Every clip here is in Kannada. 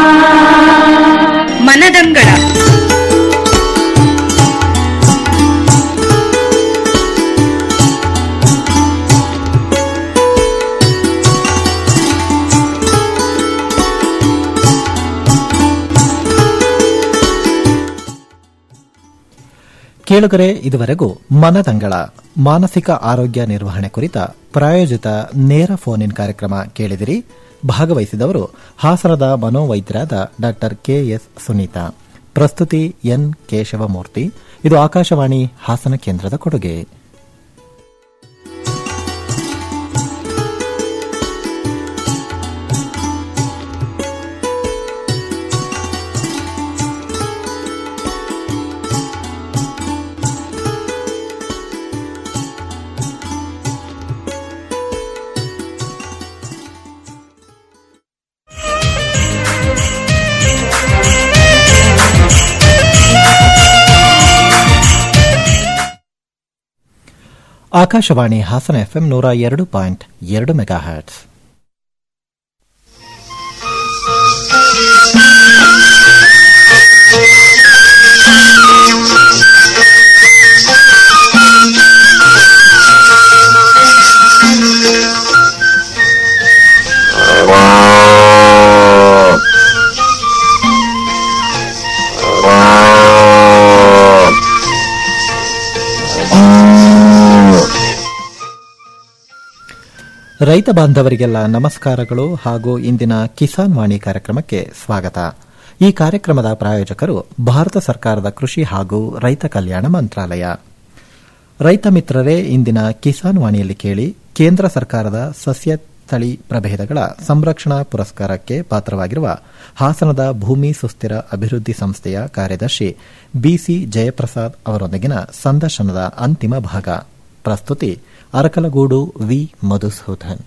ಮನದಂಗಳ ಕೇಳುಗರೆ ಇದುವರೆಗೂ ಮನದಂಗಳ ಮಾನಸಿಕ ಆರೋಗ್ಯ ನಿರ್ವಹಣೆ ಕುರಿತ ಪ್ರಾಯೋಜಿತ ನೇರ ಫೋನ್ ಇನ್ ಕಾರ್ಯಕ್ರಮ ಕೇಳಿದಿರಿ ಭಾಗವಹಿಸಿದವರು ಹಾಸನದ ಮನೋವೈದ್ಯರಾದ ಡಾ ಕೆಎಸ್ ಸುನೀತಾ ಪ್ರಸ್ತುತಿ ಎನ್ ಕೇಶವಮೂರ್ತಿ ಇದು ಆಕಾಶವಾಣಿ ಹಾಸನ ಕೇಂದ್ರದ ಕೊಡುಗೆ ಆಕಾಶವಾಣಿ ಹಾಸನ ಎಫ್ಎಂ ನೂರ ಎರಡು ಪಾಯಿಂಟ್ ಎರಡು ಮೆಗಾ ಹರ್ಟ್ಸ್ ರೈತ ಬಾಂಧವರಿಗೆಲ್ಲ ನಮಸ್ಕಾರಗಳು ಹಾಗೂ ಇಂದಿನ ಕಿಸಾನ್ ವಾಣಿ ಕಾರ್ಯಕ್ರಮಕ್ಕೆ ಸ್ವಾಗತ ಈ ಕಾರ್ಯಕ್ರಮದ ಪ್ರಾಯೋಜಕರು ಭಾರತ ಸರ್ಕಾರದ ಕೃಷಿ ಹಾಗೂ ರೈತ ಕಲ್ಯಾಣ ಮಂತ್ರಾಲಯ ರೈತ ಮಿತ್ರರೇ ಇಂದಿನ ಕಿಸಾನ್ ವಾಣಿಯಲ್ಲಿ ಕೇಳಿ ಕೇಂದ್ರ ಸರ್ಕಾರದ ಸಸ್ಯ ತಳಿ ಪ್ರಭೇದಗಳ ಸಂರಕ್ಷಣಾ ಪುರಸ್ಕಾರಕ್ಕೆ ಪಾತ್ರವಾಗಿರುವ ಹಾಸನದ ಭೂಮಿ ಸುಸ್ಥಿರ ಅಭಿವೃದ್ಧಿ ಸಂಸ್ಥೆಯ ಕಾರ್ಯದರ್ಶಿ ಬಿಸಿ ಜಯಪ್ರಸಾದ್ ಅವರೊಂದಿಗಿನ ಸಂದರ್ಶನದ ಅಂತಿಮ ಭಾಗ ಪ್ರಸ್ತುತಿ ಅರಕಲಗೂಡು ವಿ ಮಧುಸೂದನ್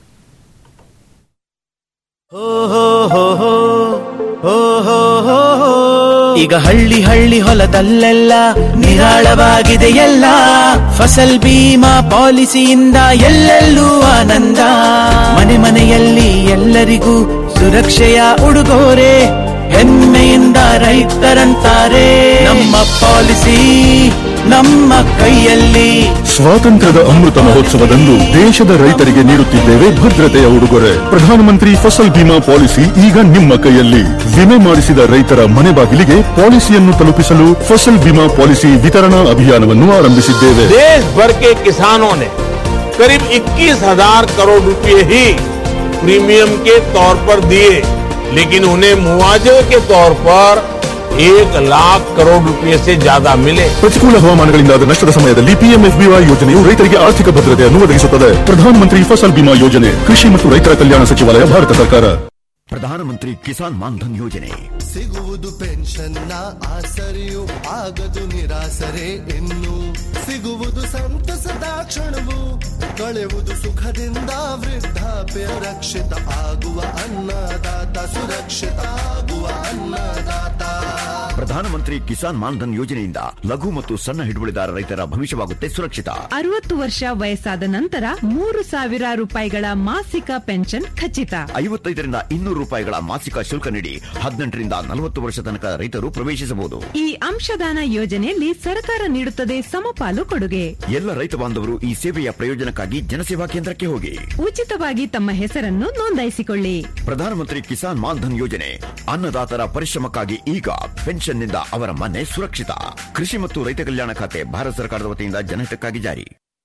ಈಗ ಹಳ್ಳಿ ಹಳ್ಳಿ ಹೊಲದಲ್ಲೆಲ್ಲ ನಿರಾಳವಾಗಿದೆ ಎಲ್ಲ ಫಸಲ್ ಬೀಮಾ ಪಾಲಿಸಿಯಿಂದ ಎಲ್ಲೆಲ್ಲೂ ಆನಂದ ಮನೆ ಮನೆಯಲ್ಲಿ ಎಲ್ಲರಿಗೂ ಸುರಕ್ಷೆಯ ಉಡುಗೊರೆ ಹೆಮ್ಮೆಯಿಂದ ರೈತರಂತಾರೆ ನಮ್ಮ ಪಾಲಿಸಿ ನಮ್ಮ ಕೈಯಲ್ಲಿ ಸ್ವಾತಂತ್ರ್ಯದ ಅಮೃತ ಮಹೋತ್ಸವದಂದು ದೇಶದ ರೈತರಿಗೆ ನೀಡುತ್ತಿದ್ದೇವೆ ಭದ್ರತೆಯ ಉಡುಗೊರೆ ಪ್ರಧಾನಮಂತ್ರಿ ಫಸಲ್ ಬಿಮಾ ಪಾಲಿಸಿ ಈಗ ನಿಮ್ಮ ಕೈಯಲ್ಲಿ ವಿಮೆ ಮಾಡಿಸಿದ ರೈತರ ಮನೆ ಬಾಗಿಲಿಗೆ ಪಾಲಿಸಿಯನ್ನು ತಲುಪಿಸಲು ಫಸಲ್ ಬಿಮಾ ಪಾಲಿಸಿ ವಿತರಣಾ ಅಭಿಯಾನವನ್ನು ಆರಂಭಿಸಿದ್ದೇವೆ देश भर के किसानों ने करीब 21,000 करोड़ रुपए ही प्रीमियम के तौर पर दिए लेकिन उन्हें मुआवजे के तौर पर एक लाख करोड़ रुपए से ज्यादा मिले ಪ್ರತಿಕೂಲ ಹವಾಮಾನಗಳಿಂದಾದ ನಷ್ಟದ ಸಮಯದಲ್ಲಿ ಪಿಎಂಎಫ್ಬಿವೈ ಯೋಜನೆಯು ರೈತರಿಗೆ ಆರ್ಥಿಕ ಭದ್ರತೆಯನ್ನು ಒದಗಿಸುತ್ತದೆ ಪ್ರಧಾನಮಂತ್ರಿ ಫಸಲ್ ಬಿಮಾ ಯೋಜನೆ ಕೃಷಿ ಮತ್ತು ರೈತರ ಕಲ್ಯಾಣ ಸಚಿವಾಲಯ ಭಾರತ ಸರ್ಕಾರ ಪ್ರಧಾನಮಂತ್ರಿ ಕಿಸಾನ್ ಮಾನ್ಧನ್ ಯೋಜನೆ ಸಿಗುವುದು ಪೆನ್ಷನ್ನ ಆಸರೆಯು ಆಗದು ನಿರಾಸರೆ ಇನ್ನು ಸಿಗುವುದು ಸಂತಸದ ಕ್ಷಣವು ಕಳೆಯುವುದು ಸುಖದಿಂದ ವೃದ್ಧಾಪ್ಯ ರಕ್ಷಿತ ಆಗುವ ಅನ್ನದಾತ ಸುರಕ್ಷಿತ ಆಗುವ ಅನ್ನದಾತ ಪ್ರಧಾನಮಂತ್ರಿ ಕಿಸಾನ್ ಮಾನ್ಧನ್ ಯೋಜನೆಯಿಂದ ಲಘು ಮತ್ತು ಸಣ್ಣ ಹಿಡುವಳಿದಾರ ರೈತರ ಭವಿಷ್ಯವಾಗುತ್ತೆ ಸುರಕ್ಷಿತ ಅರವತ್ತು ವರ್ಷ ವಯಸ್ಸಾದ ನಂತರ ಮೂರು ಸಾವಿರ ರೂಪಾಯಿಗಳ ಮಾಸಿಕ ಪೆನ್ಷನ್ ಖಚಿತ ಐವತ್ತೈದರಿಂದ ಇನ್ನೂರು ರೂಪಾಯಿಗಳ ಮಾಸಿಕ ಶುಲ್ಕ ನೀಡಿ ಹದಿನೆಂಟರಿಂದ ನಲವತ್ತು ವರ್ಷ ತನಕ ರೈತರು ಪ್ರವೇಶಿಸಬಹುದು ಈ ಅಂಶದಾನ ಯೋಜನೆಯಲ್ಲಿ ಸರ್ಕಾರ ನೀಡುತ್ತದೆ ಸಮಪಾಲು ಕೊಡುಗೆ ಎಲ್ಲ ರೈತ ಬಾಂಧವರು ಈ ಸೇವೆಯ ಪ್ರಯೋಜನಕ್ಕಾಗಿ ಜನಸೇವಾ ಕೇಂದ್ರಕ್ಕೆ ಹೋಗಿ ಉಚಿತವಾಗಿ ತಮ್ಮ ಹೆಸರನ್ನು ನೋಂದಾಯಿಸಿಕೊಳ್ಳಿ ಪ್ರಧಾನಮಂತ್ರಿ ಕಿಸಾನ್ ಮಾನ್ಧನ್ ಯೋಜನೆ ಅನ್ನದಾತರ ಪರಿಶ್ರಮಕ್ಕಾಗಿ ಈಗ ಪೆನ್ಷನ್ನಿಂದ ಅವರ ಮನೆ ಸುರಕ್ಷಿತ ಕೃಷಿ ಮತ್ತು ರೈತ ಕಲ್ಯಾಣ ಖಾತೆ ಭಾರತ ಸರ್ಕಾರದ ವತಿಯಿಂದ ಜನಹಿತಕ್ಕಾಗಿ ಜಾರಿ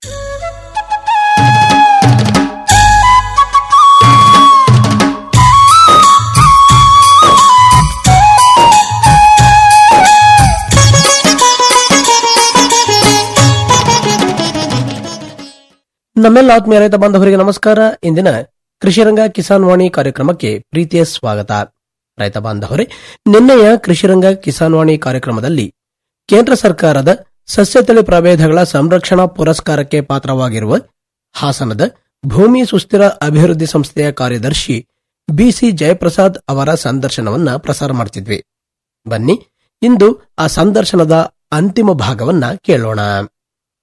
ನಮ್ಮೆಲ್ಲ ಆತ್ಮೀಯ ರೈತ ಬಾಂಧವರಿಗೆ ನಮಸ್ಕಾರ ಇಂದಿನ ಕೃಷಿರಂಗ ಕಿಸಾನ್ ವಾಣಿ ಕಾರ್ಯಕ್ರಮಕ್ಕೆ ಪ್ರೀತಿಯ ಸ್ವಾಗತ ರೈತ ಬಾಂಧವರೇ ನಿನ್ನೆಯ ಕೃಷಿರಂಗ ಕಿಸಾನ್ ವಾಣಿ ಕಾರ್ಯಕ್ರಮದಲ್ಲಿ ಕೇಂದ್ರ ಸರ್ಕಾರದ ಸಸ್ಯತಳಿ ಪ್ರಭೇದಗಳ ಸಂರಕ್ಷಣಾ ಪುರಸ್ಕಾರಕ್ಕೆ ಪಾತ್ರವಾಗಿರುವ ಹಾಸನದ ಭೂಮಿ ಸುಸ್ಥಿರ ಅಭಿವೃದ್ಧಿ ಸಂಸ್ಥೆಯ ಕಾರ್ಯದರ್ಶಿ ಬಿಸಿ ಜಯಪ್ರಸಾದ್ ಅವರ ಸಂದರ್ಶನವನ್ನ ಪ್ರಸಾರ ಮಾಡ್ತಿದ್ವಿ ಬನ್ನಿ ಇಂದು ಆ ಸಂದರ್ಶನದ ಅಂತಿಮ ಭಾಗವನ್ನ ಕೇಳೋಣ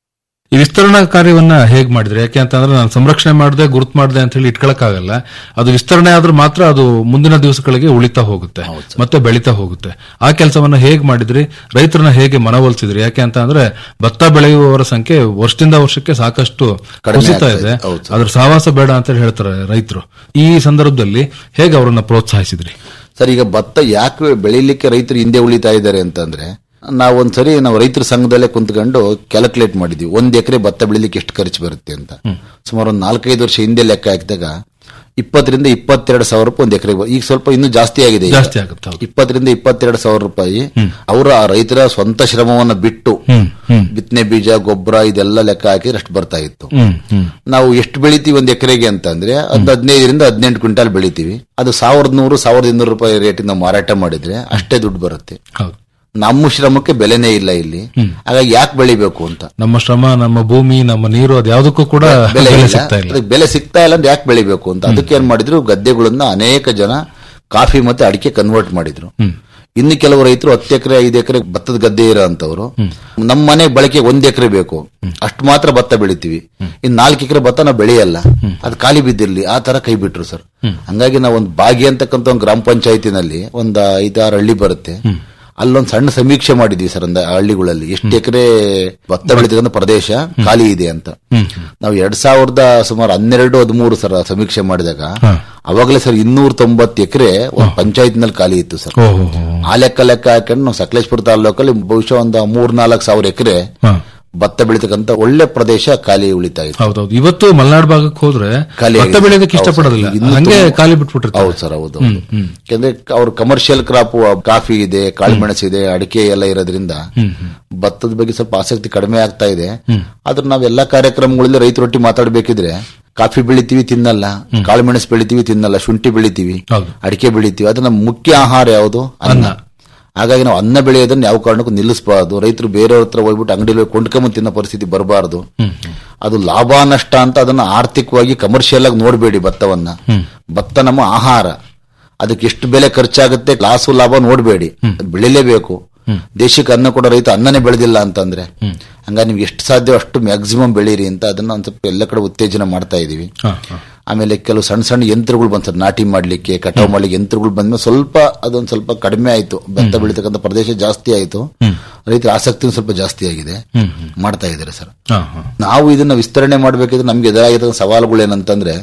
ಈ ವಿಸ್ತರಣಾ ಕಾರ್ಯವನ್ನ ಹೇಗ್ ಮಾಡಿದ್ರೆ ಯಾಕೆ ಅಂತಂದ್ರೆ ನಾನು ಸಂರಕ್ಷಣೆ ಮಾಡದೆ ಗುರುತು ಮಾಡದೆ ಅಂತ ಹೇಳಿ ಇಟ್ಕೊಳಕ್ಕಾಗಲ್ಲ ಅದು ವಿಸ್ತರಣೆ ಆದ್ರೂ ಮಾತ್ರ ಅದು ಮುಂದಿನ ದಿವಸಗಳಿಗೆ ಉಳಿತಾ ಹೋಗುತ್ತೆ ಮತ್ತೆ ಬೆಳೀತಾ ಹೋಗುತ್ತೆ ಆ ಕೆಲಸವನ್ನ ಹೇಗ್ ಮಾಡಿದ್ರಿ ರೈತರನ್ನ ಹೇಗೆ ಮನವೊಲಿಸಿದ್ರಿ ಯಾಕೆ ಅಂತ ಅಂದ್ರೆ ಭತ್ತ ಬೆಳೆಯುವವರ ಸಂಖ್ಯೆ ವರ್ಷದಿಂದ ವರ್ಷಕ್ಕೆ ಸಾಕಷ್ಟು ಕಡಿಮೆ ಕುಸಿತಾ ಆಗ್ತಾ ಇದೆ ಇದೆ. ಹೌದು ಸರ್. ಅದ್ರ ಸಹವಾಸ ಬೇಡ ಅಂತ ಹೇಳಿ ಹೇಳ್ತಾರೆ ರೈತರು ಈ ಸಂದರ್ಭದಲ್ಲಿ ಹೇಗೆ ಅವರನ್ನ ಪ್ರೋತ್ಸಾಹಿಸಿದ್ರಿ ಸರ್ ಈಗ ಭತ್ತ ಯಾಕೆ ಬೆಳಿಲಿಕ್ಕೆ ರೈತರು ಹಿಂದೆ ಉಳಿತಾ ಇದ್ದಾರೆ ಅಂತಂದ್ರೆ ನಾವು ಒಂದ್ಸರಿ ನಾವು ರೈತರ ಸಂಘದಲ್ಲೇ ಕುಂತ್ಕೊಂಡು ಕ್ಯಾಲ್ಕುಲೇಟ್ ಮಾಡಿದ್ವಿ ಒಂದ್ ಎಕರೆ ಭತ್ತ ಬೆಳಿಲಿಕ್ಕೆ ಎಷ್ಟು ಖರ್ಚು ಬರುತ್ತೆ ಅಂತ ಸುಮಾರು ಒಂದು ನಾಲ್ಕೈದು ವರ್ಷ ಹಿಂದೆ ಲೆಕ್ಕ ಹಾಕಿದಾಗ ಇಪ್ಪತ್ತರಿಂದ ಇಪ್ಪತ್ತೆರಡು ಸಾವಿರ ರೂಪಾಯಿ ಒಂದು ಎಕರೆ ಈಗ ಸ್ವಲ್ಪ ಇನ್ನೂ ಜಾಸ್ತಿ ಆಗಿದೆ ಈಗ. ಜಾಸ್ತಿ ಆಗುತ್ತೆ, ಹೌದು. ಇಪ್ಪತ್ತರಿಂದ ಇಪ್ಪತ್ತೆರಡು ಸಾವಿರ ರೂಪಾಯಿ ಅವರ ಆ ರೈತರ ಸ್ವಂತ ಶ್ರಮವನ್ನ ಬಿಟ್ಟು ಬಿತ್ತನೆ ಬೀಜ ಗೊಬ್ಬರ ಇದೆಲ್ಲ ಲೆಕ್ಕ ಹಾಕಿದ್ರೆ ಅಷ್ಟು ಬರ್ತಾ ಇತ್ತು ಹ್ಮ್ ಹ್ಮ್ ನಾವು ಎಷ್ಟು ಬೆಳಿತೀವಿ ಒಂದ್ ಎಕರೆಗೆ ಅಂತ ಅಂದ್ರೆ ಒಂದು ಹದಿನೈದರಿಂದ ಹದಿನೆಂಟು ಕ್ವಿಂಟಾಲ್ ಬೆಳಿತೀವಿ ಅದು ಸಾವಿರದ ನೂರು ಸಾವಿರದ ಇನ್ನೂರು ರೂಪಾಯಿ ರೇಟಿಂದ ನಾವು ಮಾರಾಟ ಮಾಡಿದ್ರೆ ಅಷ್ಟೇ ದುಡ್ಡು ಬರುತ್ತೆ ಹೌದು ನಮ್ಮ ಶ್ರಮಕ್ಕೆ ಬೆಲೆನೇ ಇಲ್ಲ ಇಲ್ಲಿ ಹಾಗಾಗಿ ಯಾಕೆ ಬೆಳಿಬೇಕು ಅಂತ ನಮ್ಮ ಶ್ರಮ ನಮ್ಮ ಭೂಮಿ ನಮ್ಮ ನೀರು ಅದು ಯಾವುದಕ್ಕೂ ಕೂಡ ಬೆಲೆ ಬೆಲೆ ಇಲ್ಲ ಸಿಗ್ತಾ ಇಲ್ಲ ಅದಕ್ಕೆ ಬೆಲೆ ಸಿಗ್ತಾ ಇಲ್ಲ ಅಂದ್ರೆ ಯಾಕೆ ಬೆಳಿಬೇಕು ಅಂತ ಅದಕ್ಕೆ ಏನ್ ಮಾಡಿದ್ರು ಗದ್ದೆಗಳನ್ನ ಅನೇಕ ಜನ ಕಾಫಿ ಮತ್ತೆ ಅಡಿಕೆ ಕನ್ವರ್ಟ್ ಮಾಡಿದ್ರು ಇನ್ನು ಕೆಲವು ರೈತರು ಹತ್ತು ಎಕರೆ ಐದು ಎಕರೆ ಭತ್ತದ ಗದ್ದೆ ಇರೋ ಅಂತವ್ರು ನಮ್ಮ ಮನೆ ಬಳಕೆ ಒಂದ್ ಎಕರೆ ಬೇಕು ಅಷ್ಟು ಮಾತ್ರ ಭತ್ತ ಬೆಳಿತೀವಿ ಇನ್ ನಾಲ್ಕು ಎಕರೆ ಭತ್ತ ನಾವು ಬೆಳೆಯಲ್ಲ ಅದು ಖಾಲಿ ಬಿದ್ದಿರ್ಲಿ ಆ ತರ ಕೈ ಬಿಟ್ರು ಸರ್ ಹಂಗಾಗಿ ನಾವು ಒಂದು ಬಾಗಿ ಅಂತಕ್ಕಂಥ ಒಂದು ಗ್ರಾಮ ಪಂಚಾಯತಿನಲ್ಲಿ ಒಂದ್ ಐದಾರು ಹಳ್ಳಿ ಬರುತ್ತೆ ಅಲ್ಲೊಂದು ಸಣ್ಣ ಸಮೀಕ್ಷೆ ಮಾಡಿದ್ವಿ ಸರ್ ಒಂದ್ ಹಳ್ಳಿಗಳಲ್ಲಿ ಎಷ್ಟು ಎಕರೆ ಭತ್ತ ಬೆಳೀತಕ್ಕಂಥ ಪ್ರದೇಶ ಖಾಲಿ ಇದೆ ಅಂತ ನಾವು ಎರಡ್ ಸಾವಿರದ ಸುಮಾರು ಹನ್ನೆರಡು ಹದಿಮೂರು ಸರ್ ಸಮೀಕ್ಷೆ ಮಾಡಿದಾಗ ಅವಾಗಲೇ ಸರ್ ಇನ್ನೂರ ತೊಂಬತ್ತು ಎಕರೆ ಒಂದು ಪಂಚಾಯತ್ನಲ್ಲಿ ಖಾಲಿ ಇತ್ತು ಸರ್ ಓಹೋ ಆ ಲೆಕ್ಕ ಲೆಕ್ಕ ಹಾಕೊಂಡು ನಾವು ಸಕಲೇಶ್ಪುರ ತಾಲೂಕಲ್ಲಿ ಬಹುಶಃ ಒಂದು ಮೂರ್ ನಾಲ್ಕು ಸಾವಿರ ಎಕರೆ ಭತ್ತ ಬೆಳೀತಕ್ಕಂಥ ಒಳ್ಳೆ ಪ್ರದೇಶ ಖಾಲಿ ಉಳಿತಾ ಇತ್ತು ಹೌದೌದು ಇವತ್ತು ಮಲೆನಾಡು ಭಾಗಕ್ಕೆ ಹೋದ್ರೆ ಖಾಲಿ ಭತ್ತ ಆಗಿದೆ. ಬೆಳೆಯೋದಕ್ಕೆ ಹೌದು ಸರ್. ಇಷ್ಟಪಡೋದಿಲ್ಲ ಇನ್ನೂ ಹಂಗೆ ತುಂಬ- ಖಾಲಿ ಬಿಟ್ಬಿಟ್ಟಿರ್ತಾರೆ ಹೌದು ಸರ್ ಹೌದು ಹೌದು. ಯಾಕಂದ್ರೆ ಅವ್ರ ಕಮರ್ಷಿಯಲ್ ಕ್ರಾಪ್ ಕಾಫಿ ಇದೆ ಕಾಳುಮೆಣಸು ಇದೆ ಅಡಿಕೆ ಎಲ್ಲ ಇರೋದ್ರಿಂದ ಭತ್ತದ ಬಗ್ಗೆ ಸ್ವಲ್ಪ ಆಸಕ್ತಿ ಕಡಿಮೆ ಆಗ್ತಾ ಇದೆ ಆದ್ರೆ ನಾವ್ ಎಲ್ಲಾ ಕಾರ್ಯಕ್ರಮಗಳಲ್ಲಿ ರೈತರೊಟ್ಟಿ ಮಾತಾಡ್ಬೇಕಿದ್ರೆ ಕಾಫಿ ಬೆಳಿತೀವಿ ತಿನ್ನಲ್ಲ ಕಾಳುಮೆಣಸು ಬೆಳಿತೀವಿ ತಿನ್ನಲ್ಲ ಶುಂಠಿ ಬೆಳಿತೀವಿ ಹೌದು. ಅಡಿಕೆ ಬೆಳಿತೀವಿ ಅದು ನಮ್ಮ ಮುಖ್ಯ ಆಹಾರ ಯಾವುದು ಅನ್ನ ಹಾಗಾಗಿ ನಾವು ಅನ್ನ ಬೆಳೆಯೋದನ್ನ ಯಾವ ಕಾರಣಕ್ಕೂ ನಿಲ್ಲಿಸಬಾರ್ದು ರೈತರು ಬೇರೆಯವ್ರ ಹತ್ರ ಹೋಗ್ಬಿಟ್ಟು ಅಂಗಡಿಯಲ್ಲಿ ಕೊಂಡ್ಕೊಂಬ ತಿನ್ನೋ ಪರಿಸ್ಥಿತಿ ಬರಬಾರ್ದು ಅದು ಲಾಭ ನಷ್ಟ ಅಂತ ಅದನ್ನ ಆರ್ಥಿಕವಾಗಿ ಕಮರ್ಷಿಯಲ್ ಆಗಿ ನೋಡಬೇಡಿ ಭತ್ತವನ್ನ ಭತ್ತ ನಮ್ಮ ಆಹಾರ ಅದಕ್ಕೆ ಎಷ್ಟು ಬೆಲೆ ಖರ್ಚಾಗುತ್ತೆ ಲಾಸು ಲಾಭ ನೋಡಬೇಡಿ ಬೆಳಿಲೇಬೇಕು ದೇಶಕ್ಕೆ ಅನ್ನ ಕೊಡೋ ರೈತ ಅನ್ನನೇ ಬೆಳೆದಿಲ್ಲ ಅಂತಂದ್ರೆ ಹಂಗಾಗಿ ನಿಮ್ಗೆ ಎಷ್ಟು ಸಾಧ್ಯ ಅಷ್ಟು ಮ್ಯಾಕ್ಸಿಮಮ್ ಬೆಳೀರಿ ಅಂತ ಅದನ್ನ ಒಂದ್ ಸ್ವಲ್ಪ ಎಲ್ಲ ಕಡೆ ಉತ್ತೇಜನ ಮಾಡ್ತಾ ಇದೀವಿ ಹಾ, ಹಾ. ಆಮೇಲೆ ಕೆಲವು ಸಣ್ಣ ಸಣ್ಣ ಯಂತ್ರಗಳು ಬಂದ್ ಸರ್ ನಾಟಿ ಮಾಡ್ಲಿಕ್ಕೆ ಕಟಾವ್ ಮಾಡ್ಲಿಕ್ಕೆ ಯಂತ್ರಗಳು ಬಂದ್ಮೇಲೆ ಸ್ವಲ್ಪ ಅದೊಂದ್ ಸ್ವಲ್ಪ ಕಡಿಮೆ ಆಯ್ತು ಭತ್ತ ಬೆಳೀತಕ್ಕಂಥ ಪ್ರದೇಶ ಜಾಸ್ತಿ ಆಯ್ತು ರೈತರ ಆಸಕ್ತಿನೂ ಸ್ವಲ್ಪ ಜಾಸ್ತಿ ಆಗಿದೆ ಮಾಡ್ತಾ ಇದ್ದಾರೆ ಸರ್ ಹಾ, ಹಾ. ನಾವು ಇದನ್ನ ವಿಸ್ತರಣೆ ಮಾಡಬೇಕಿದ್ರೆ ನಮ್ಗೆ ಎದುರಾಗಿರೋ ಸವಾಲುಗಳು ಏನಂತಂದ್ರೆ